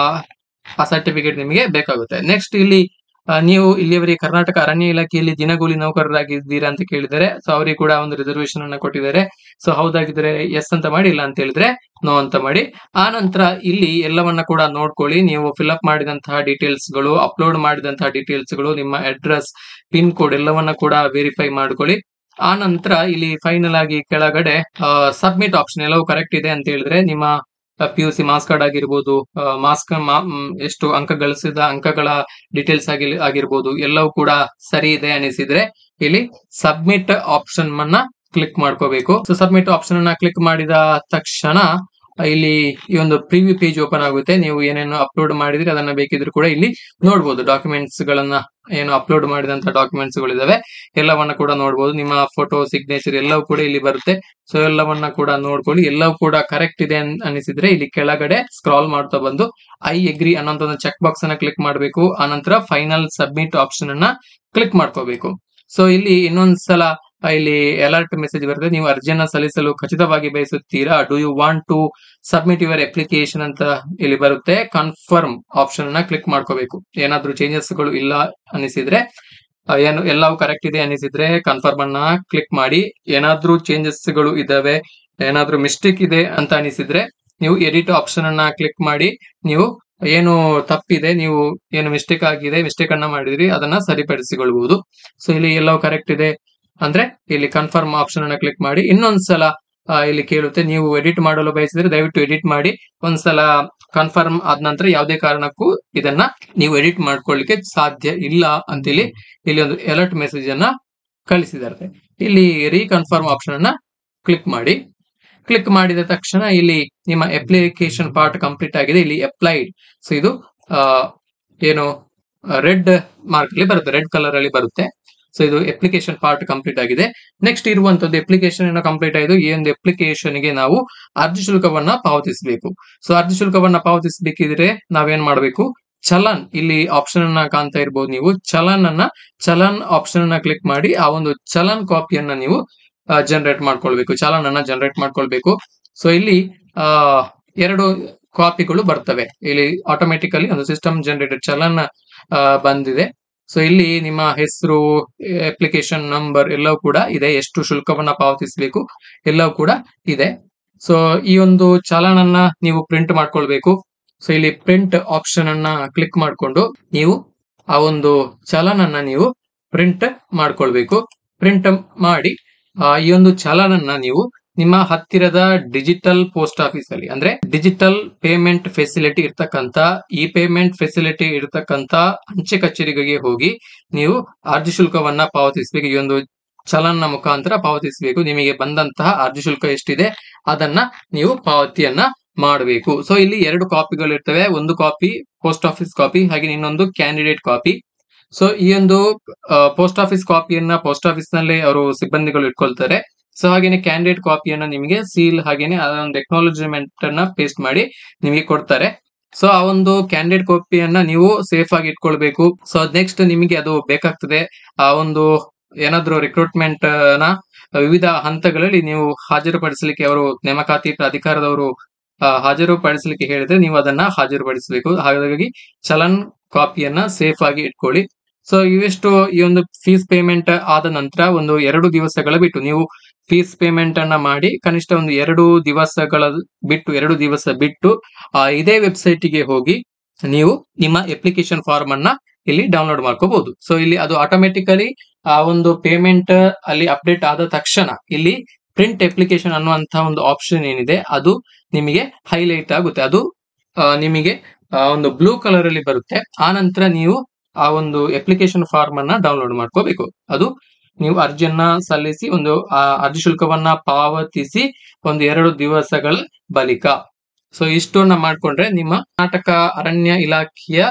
ಆ ಸರ್ಟಿಫಿಕೇಟ್ ನಿಮಗೆ ಬೇಕಾಗುತ್ತೆ ನೆಕ್ಸ್ಟ್ ಇಲ್ಲಿ ಆ, ನೀವು ಇಲ್ಲಿಯವರೆಗೆ ಕರ್ನಾಟಕ ಅರಣ್ಯ ಇಲಾಖೆಯಲ್ಲಿ ದಿನಗೂಲಿ ನೌಕರರಾಗಿದ್ದೀರಾ ಅಂತ ಕೇಳಿದರೆ ಸೊ ಅವರಿಗೆ ಕೂಡ ಒಂದು ರಿಸರ್ವೇಶನ್ ಅನ್ನ ಕೊಟ್ಟಿದ್ದಾರೆ ಸೊ ಹೌದಾಗಿದ್ರೆ ಎಸ್ ಅಂತ ಮಾಡಿ ಇಲ್ಲ ಅಂತ ಹೇಳಿದ್ರೆ ನೋ ಅಂತ ಮಾಡಿ ಆ ನಂತರ ಇಲ್ಲಿ ಎಲ್ಲವನ್ನ ಕೂಡ ನೋಡ್ಕೊಳ್ಳಿ ನೀವು ಫಿಲ್ಅಪ್ ಮಾಡಿದಂತಹ ಡೀಟೇಲ್ಸ್ ಗಳು ಅಪ್ಲೋಡ್ ಮಾಡಿದಂತಹ ಡೀಟೇಲ್ಸ್ ಗಳು ನಿಮ್ಮ ಅಡ್ರೆಸ್ ಪಿನ್ ಕೋಡ್ ಎಲ್ಲವನ್ನ ಕೂಡ ವೆರಿಫೈ ಮಾಡ್ಕೊಳ್ಳಿ ಆ ನಂತರ ಇಲ್ಲಿ ಫೈನಲ್ ಆಗಿ ಕೆಳಗಡೆ ಸಬ್ಮಿಟ್ ಆಪ್ಷನ್ ಎಲ್ಲವೂ ಕರೆಕ್ಟ್ ಇದೆ ಅಂತ ಹೇಳಿದ್ರೆ ನಿಮ್ಮ P U C marks card ಆಗಿರ್ಬೋದು ಮಾಸ್ಕ್ ಎಷ್ಟು ಅಂಕ ಗಳಿಸಿದ ಅಂಕಗಳ ಡೀಟೇಲ್ಸ್ ಆಗಿ ಆಗಿರ್ಬೋದು ಎಲ್ಲವೂ ಕೂಡ ಸರಿ ಇದೆ ಅನಿಸಿದ್ರೆ ಇಲ್ಲಿ ಸಬ್ಮಿಟ್ ಆಪ್ಷನ್ ಅನ್ನ ಕ್ಲಿಕ್ ಮಾಡ್ಕೋಬೇಕು ಸೊ ಸಬ್ಮಿಟ್ ಆಪ್ಷನ್ ಅನ್ನ ಕ್ಲಿಕ್ ಮಾಡಿದ ತಕ್ಷಣ ಇಲ್ಲಿ ಈ ಒಂದು ಪ್ರಿವ್ಯೂ ಪೇಜ್ ಓಪನ್ ಆಗುತ್ತೆ ನೀವು ಏನೇನು ಅಪ್ಲೋಡ್ ಮಾಡಿದ್ರೆ ಅದನ್ನ ಬೇಕಿದ್ರು ಕೂಡ ಇಲ್ಲಿ ನೋಡ್ಬೋದು ಡಾಕ್ಯುಮೆಂಟ್ಸ್ ಗಳನ್ನ ಏನು ಅಪ್ಲೋಡ್ ಮಾಡಿದಂತ ಡಾಕ್ಯುಮೆಂಟ್ಸ್ ಗಳಿದಾವೆ ಎಲ್ಲವನ್ನ ಕೂಡ ನೋಡ್ಬೋದು ನಿಮ್ಮ ಫೋಟೋ ಸಿಗ್ನೇಚರ್ ಎಲ್ಲವೂ ಕೂಡ ಇಲ್ಲಿ ಬರುತ್ತೆ ಸೊ ಎಲ್ಲವನ್ನ ಕೂಡ ನೋಡ್ಕೊಳ್ಳಿ ಎಲ್ಲವೂ ಕೂಡ ಕರೆಕ್ಟ್ ಇದೆ ಅನ್- ಅನಿಸಿದ್ರೆ ಇಲ್ಲಿ ಕೆಳಗಡೆ ಸ್ಕ್ರಾಲ್ ಮಾಡ್ತಾ ಬಂದು ಐ ಎಗ್ರಿ ಅನ್ನೋಂತ ಒಂದು ಚೆಕ್ ಬಾಕ್ಸ್ ಅನ್ನ ಕ್ಲಿಕ್ ಮಾಡಬೇಕು ಆನಂತರ ಫೈನಲ್ ಸಬ್ಮಿಟ್ ಆಪ್ಷನ್ ಅನ್ನ ಕ್ಲಿಕ್ ಮಾಡ್ಕೋಬೇಕು ಸೊ ಇಲ್ಲಿ ಇನ್ನೊಂದ್ಸಲ ಆ, ಇಲ್ಲಿ ಅಲರ್ಟ್ ಮೆಸೇಜ್ ಬರುತ್ತೆ ನೀವು ಅರ್ಜಿಯನ್ನ ಸಲ್ಲಿಸಲು ಖಚಿತವಾಗಿ ಬಯಸುತ್ತೀರಾ do you want to submit your application ಅಂತ ಇಲ್ಲಿ ಬರುತ್ತೆ ಕನ್ಫರ್ಮ್ ಆಪ್ಷನ್ ಅನ್ನ ಕ್ಲಿಕ್ ಮಾಡ್ಕೋಬೇಕು ಏನಾದ್ರೂ ಚೇಂಜಸ್ ಗಳು ಇಲ್ಲ ಅನಿಸಿದ್ರೆ ಆ, ಏನು ಎಲ್ಲವೂ ಕರೆಕ್ಟ್ ಇದೆ ಅನಿಸಿದ್ರೆ ಕನ್ಫರ್ಮ್ ಅನ್ನ ಕ್ಲಿಕ್ ಮಾಡಿ ಏನಾದ್ರೂ ಚೇಂಜಸ್ ಗಳು ಇದಾವೆ ಏನಾದ್ರೂ ಮಿಸ್ಟೇಕ್ ಇದೆ ಅಂತ ಅನಿಸಿದ್ರೆ ನೀವು ಎಡಿಟ್ ಆಪ್ಷನ್ ಅನ್ನ ಕ್ಲಿಕ್ ಮಾಡಿ ನೀವು ಏನು ತಪ್ಪಿದೆ ನೀವು ಏನು ಮಿಸ್ಟೇಕ್ ಆಗಿದೆ ಮಿಸ್ಟೇಕ್ ಅನ್ನ ಮಾಡಿದ್ರಿ ಅದನ್ನ ಸರಿಪಡಿಸಿಕೊಳ್ಬಹುದು ಸೊ ಇಲ್ಲಿ ಎಲ್ಲವೂ ಕರೆಕ್ಟ್ ಇದೆ ಅಂದ್ರೆ ಇಲ್ಲಿ ಕನ್ಫರ್ಮ್ ಆಪ್ಷನ್ ಅನ್ನ ಕ್ಲಿಕ್ ಮಾಡಿ ಇನ್ನೊಂದ್ಸಲ ಆ, ಇಲ್ಲಿ ಕೇಳುತ್ತೆ ನೀವು ಎಡಿಟ್ ಮಾಡಲು ಬಯಸಿದ್ರೆ ದಯವಿಟ್ಟು ಎಡಿಟ್ ಮಾಡಿ ಒಂದ್ಸಲ ಕನ್ಫರ್ಮ್ ಆದ ನಂತರ ಯಾವುದೇ ಕಾರಣಕ್ಕೂ ಇದನ್ನ ನೀವು ಎಡಿಟ್ ಮಾಡ್ಕೊಳ್ಳಿಕ್ಕೆ ಸಾಧ್ಯ ಇಲ್ಲ ಅಂತ ಇಲ್ಲಿ ಇಲ್ಲಿ ಒಂದು ಅಲರ್ಟ್ ಮೆಸೇಜ್ ಅನ್ನ ಕಳಿಸಿದ್ದಾರೆ ಇಲ್ಲಿ ರೀಕನ್ಫರ್ಮ್ ಆಪ್ಷನ್ ಅನ್ನ ಕ್ಲಿಕ್ ಮಾಡಿ ಕ್ಲಿಕ್ ಮಾಡಿದ ತಕ್ಷಣ ಇಲ್ಲಿ ನಿಮ್ಮ ಅಪ್ಲಿಕೇಶನ್ ಪಾರ್ಟ್ ಕಂಪ್ಲೀಟ್ ಆಗಿದೆ ಇಲ್ಲಿ ಅಪ್ಲೈಡ್ ಸೊ ಇದು ಆ, ಏನು ರೆಡ್ ಮಾರ್ಕ್ ಅಲ್ಲಿ ಬರುತ್ತೆ ರೆಡ್ ಕಲರ್ ಅಲ್ಲಿ ಬರುತ್ತೆ ಸೊ ಇದು ಅಪ್ಲಿಕೇಶನ್ ಪಾರ್ಟ್ ಕಂಪ್ಲೀಟ್ ಆಗಿದೆ ನೆಕ್ಸ್ಟ್ ಇರುವಂತದ್ದು ಅಪ್ಲಿಕೇಶನ್ ಏನೋ ಕಂಪ್ಲೀಟ್ ಆಗಿದೆ ಈ ಒಂದು ಅಪ್ಲಿಕೇಶನ್ ಗೆ ನಾವು ಅರ್ಜಿ ಶುಲ್ಕವನ್ನ ಪಾವತಿಸಬೇಕು ಸೊ ಅರ್ಜಿ ಶುಲ್ಕವನ್ನ ಪಾವತಿಸಬೇಕಿದ್ರೆ ನಾವೇನ್ ಮಾಡಬೇಕು ಚಲನ್ ಇಲ್ಲಿ ಆಪ್ಷನ್ ಅನ್ನ ಕಾಣ್ತಾ ಇರ್ಬೋದು ನೀವು ಚಲನ್ ಅನ್ನ ಚಲನ್ ಆಪ್ಷನ್ ಅನ್ನ ಕ್ಲಿಕ್ ಮಾಡಿ ಆ ಒಂದು ಚಲನ್ ಕಾಪಿಯನ್ನ ನೀವು ಜನರೇಟ್ ಮಾಡ್ಕೊಳ್ಬೇಕು ಚಲನ್ ಅನ್ನ ಜನರೇಟ್ ಮಾಡ್ಕೊಳ್ಬೇಕು ಸೊ ಇಲ್ಲಿ ಆ ಎರಡು ಕಾಪಿಗಳು ಬರ್ತವೆ ಇಲ್ಲಿ ಆಟೋಮೆಟಿಕಲಿ ಒಂದು ಸಿಸ್ಟಮ್ ಜನರೇಟೆಡ್ ಚಲನ್ ಆ, ಬಂದಿದೆ ಸೊ ಇಲ್ಲಿ ನಿಮ್ಮ ಹೆಸರು ಅಪ್ಲಿಕೇಶನ್ ನಂಬರ್ ಎಲ್ಲವೂ ಕೂಡ ಇದೆ ಎಷ್ಟು ಶುಲ್ಕವನ್ನ ಪಾವತಿಸಬೇಕು ಎಲ್ಲವೂ ಕೂಡ ಇದೆ ಸೊ ಈ ಒಂದು ಚಲನನ್ನ ನೀವು ಪ್ರಿಂಟ್ ಮಾಡ್ಕೊಳ್ಬೇಕು ಸೊ ಇಲ್ಲಿ ಪ್ರಿಂಟ್ ಆಪ್ಷನ್ ಅನ್ನ ಕ್ಲಿಕ್ ಮಾಡಿಕೊಂಡು ನೀವು ಆ ಒಂದು ಚಲನನ್ನ ನೀವು ಪ್ರಿಂಟ್ ಮಾಡ್ಕೊಳ್ಬೇಕು ಪ್ರಿಂಟ್ ಮಾಡಿ ಆ, ಈ ಒಂದು ಚಲನನ್ನ ನೀವು ನಿಮ್ಮ ಹತ್ತಿರದ ಡಿಜಿಟಲ್ ಪೋಸ್ಟ್ ಆಫೀಸ್ ಅಲ್ಲಿ ಅಂದ್ರೆ ಡಿಜಿಟಲ್ ಪೇಮೆಂಟ್ ಫೆಸಿಲಿಟಿ ಇರ್ತಕ್ಕಂತ ಇ ಪೇಮೆಂಟ್ ಫೆಸಿಲಿಟಿ ಇರ್ತಕ್ಕಂತ ಅಂಚೆ ಕಚೇರಿಗೆ ಹೋಗಿ ನೀವು ಅರ್ಜಿ ಶುಲ್ಕವನ್ನ ಪಾವತಿಸಬೇಕು ಈ ಒಂದು ಚಲನ್ನ ಮುಖಾಂತರ ಪಾವತಿಸಬೇಕು ನಿಮಗೆ ಬಂದಂತಹ ಅರ್ಜಿ ಶುಲ್ಕ ಎಷ್ಟಿದೆ ಅದನ್ನ ನೀವು ಪಾವತಿಯನ್ನ ಮಾಡಬೇಕು ಸೊ ಇಲ್ಲಿ ಎರಡು ಕಾಪಿಗಳು ಇರ್ತವೆ ಒಂದು ಕಾಪಿ ಪೋಸ್ಟ್ ಆಫೀಸ್ ಕಾಪಿ ಹಾಗೆ ಇನ್ನೊಂದು ಕ್ಯಾಂಡಿಡೇಟ್ ಕಾಪಿ ಸೊ ಈ ಒಂದು ಪೋಸ್ಟ್ ಆಫೀಸ್ ಕಾಪಿಯನ್ನ ಪೋಸ್ಟ್ ಆಫೀಸ್ ನಲ್ಲಿ ಅವರು ಸಿಬ್ಬಂದಿಗಳು ಇಟ್ಕೊಳ್ತಾರೆ ಸೊ ಹಾಗೇನೆ ಕ್ಯಾಂಡಿಡೇಟ್ ಕಾಪಿಯನ್ನ ನಿಮಗೆ ಸೀಲ್ ಹಾಗೇನೆ ಆ ಒಂದು ಎಕ್ನಾಲಜಿಮೆಂಟ್ ಅನ್ನ ಪೇಸ್ಟ್ ಮಾಡಿ ನಿಮಗೆ ಕೊಡ್ತಾರೆ ಸೊ ಆ ಒಂದು ಕ್ಯಾಂಡಿಡೇಟ್ ಕಾಪಿಯನ್ನ ನೀವು ಸೇಫ್ ಆಗಿ ಇಟ್ಕೊಳ್ಬೇಕು ಸೊ ನೆಕ್ಸ್ಟ್ ನಿಮಗೆ ಅದು ಬೇಕಾಗ್ತದೆ ಆ ಒಂದು ಏನಾದ್ರೂ ರಿಕ್ರೂಟ್ಮೆಂಟ್ ನ ವಿವಿಧ ಹಂತಗಳಲ್ಲಿ ನೀವು ಹಾಜರುಪಡಿಸಲಿಕ್ಕೆ ಅವರು ನೇಮಕಾತಿ ಪ್ರಾಧಿಕಾರದವರು ಆ, ಹಾಜರುಪಡಿಸಲಿಕ್ಕೆ ಹೇಳಿದ್ರೆ ನೀವು ಅದನ್ನ ಹಾಜರುಪಡಿಸಬೇಕು ಹಾಗಾಗಿ ಚಲನ್ ಕಾಪಿಯನ್ನ ಸೇಫ್ ಆಗಿ ಇಟ್ಕೊಳ್ಳಿ ಸೊ ಇವೆಷ್ಟು ಈ ಒಂದು ಫೀಸ್ ಪೇಮೆಂಟ್ ಆದ ನಂತರ ಒಂದು ಎರಡು ದಿವಸಗಳ ಬಿಟ್ಟು ನೀವು ಫೀಸ್ ಪೇಮೆಂಟ್ ಅನ್ನ ಮಾಡಿ ಕನಿಷ್ಠ ಒಂದು ಎರಡು ದಿವಸಗಳ ಬಿಟ್ಟು ಎರಡು ದಿವಸ ಬಿಟ್ಟು ಆ, ಇದೇ ವೆಬ್ಸೈಟ್ ಗೆ ಹೋಗಿ ನೀವು ನಿಮ್ಮ ಅಪ್ಲಿಕೇಶನ್ ಫಾರ್ಮ್ ಅನ್ನ ಇಲ್ಲಿ ಡೌನ್ಲೋಡ್ ಮಾಡ್ಕೋಬಹುದು ಸೊ ಇಲ್ಲಿ ಅದು ಆಟೋಮೆಟಿಕಲಿ ಆ ಒಂದು ಪೇಮೆಂಟ್ ಅಲ್ಲಿ ಅಪ್ಡೇಟ್ ಆದ ತಕ್ಷಣ ಇಲ್ಲಿ ಪ್ರಿಂಟ್ ಅಪ್ಲಿಕೇಶನ್ ಅನ್ನುವಂತಹ ಒಂದು ಆಪ್ಷನ್ ಏನಿದೆ ಅದು ನಿಮಗೆ ಹೈಲೈಟ್ ಆಗುತ್ತೆ ಅದು ಆ, ನಿಮಗೆ ಆ, ಒಂದು ಬ್ಲೂ ಕಲರ್ ಅಲ್ಲಿ ಬರುತ್ತೆ ಆ ನಂತರ ನೀವು ಆ ಒಂದು ಅಪ್ಲಿಕೇಶನ್ ಫಾರ್ಮ್ ಅನ್ನ ಡೌನ್ಲೋಡ್ ಮಾಡ್ಕೋಬೇಕು ಅದು ನೀವು ಅರ್ಜಿಯನ್ನ ಸಲ್ಲಿಸಿ ಒಂದು ಆ ಅರ್ಜಿ ಶುಲ್ಕವನ್ನ ಪಾವತಿಸಿ ಒಂದು ಎರಡು ದಿವಸಗಳ ಬಳಿಕ ಸೊ ಇಷ್ಟನ್ನ ಮಾಡ್ಕೊಂಡ್ರೆ ನಿಮ್ಮ ಕರ್ನಾಟಕ ಅರಣ್ಯ ಇಲಾಖೆಯ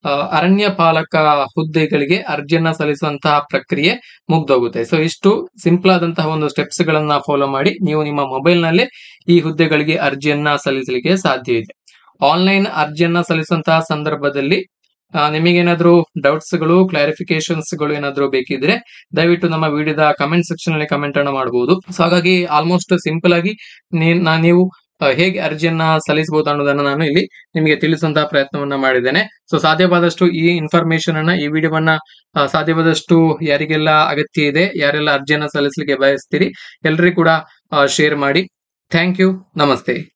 ಆ, ಅರಣ್ಯ ಪಾಲಕ ಹುದ್ದೆಗಳಿಗೆ ಅರ್ಜಿಯನ್ನ ಸಲ್ಲಿಸುವಂತಹ ಪ್ರಕ್ರಿಯೆ ಮುಗ್ದೋಗುತ್ತೆ ಸೊ ಇಷ್ಟು ಸಿಂಪಲ್ ಆದಂತಹ ಒಂದು ಸ್ಟೆಪ್ಸ್ ಗಳನ್ನ ಫಾಲೋ ಮಾಡಿ ನೀವು ನಿಮ್ಮ ಮೊಬೈಲ್ ನಲ್ಲೇ ಈ ಹುದ್ದೆಗಳಿಗೆ ಅರ್ಜಿಯನ್ನ ಸಲ್ಲಿಸಲಿಕ್ಕೆ ಸಾಧ್ಯ ಇದೆ ಆನ್ಲೈನ್ ಅರ್ಜಿಯನ್ನ ಸಲ್ಲಿಸುವಂತಹ ಸಂದರ್ಭದಲ್ಲಿ ಆ, ನಿಮಗೇನಾದ್ರೂ ಡೌಟ್ಸ್ ಗಳು ಕ್ಲಾರಿಫಿಕೇಶನ್ಸ್ ಗಳು ಏನಾದ್ರೂ ಬೇಕಿದ್ರೆ ದಯವಿಟ್ಟು ನಮ್ಮ ವಿಡಿಯೋದ ಕಮೆಂಟ್ ಸೆಕ್ಷನ್ ಅಲ್ಲಿ ಕಮೆಂಟ್ ಅನ್ನ ಮಾಡಬಹುದು ಸೊ ಹಾಗಾಗಿ ಆಲ್ಮೋಸ್ಟ್ ಸಿಂಪಲ್ ಆಗಿ ನೀ- ನಾ- ನೀವು ಆ, ಹೇಗೆ ಅರ್ಜಿಯನ್ನ ಸಲ್ಲಿಸಬಹುದು ಅನ್ನೋದನ್ನ ನಾನು ಇಲ್ಲಿ ನಿಮಗೆ ತಿಳಿಸುವಂತಹ ಪ್ರಯತ್ನವನ್ನ ಮಾಡಿದ್ದೇನೆ ಸೊ ಸಾಧ್ಯವಾದಷ್ಟು ಈ ಇನ್ಫಾರ್ಮೇಶನ್ ಅನ್ನ ಈ ವಿಡಿಯೋವನ್ನ ಆ, ಸಾಧ್ಯವಾದಷ್ಟು ಯಾರಿಗೆಲ್ಲ ಅಗತ್ಯ ಇದೆ ಯಾರೆಲ್ಲ ಅರ್ಜಿಯನ್ನ ಸಲ್ಲಿಸಲಿಕ್ಕೆ ಬಯಸ್ತೀರಿ ಎಲ್ಲರಿಗೂ ಕೂಡ ಶೇರ್ ಮಾಡಿ ಥ್ಯಾಂಕ್ ಯು ನಮಸ್ತೆ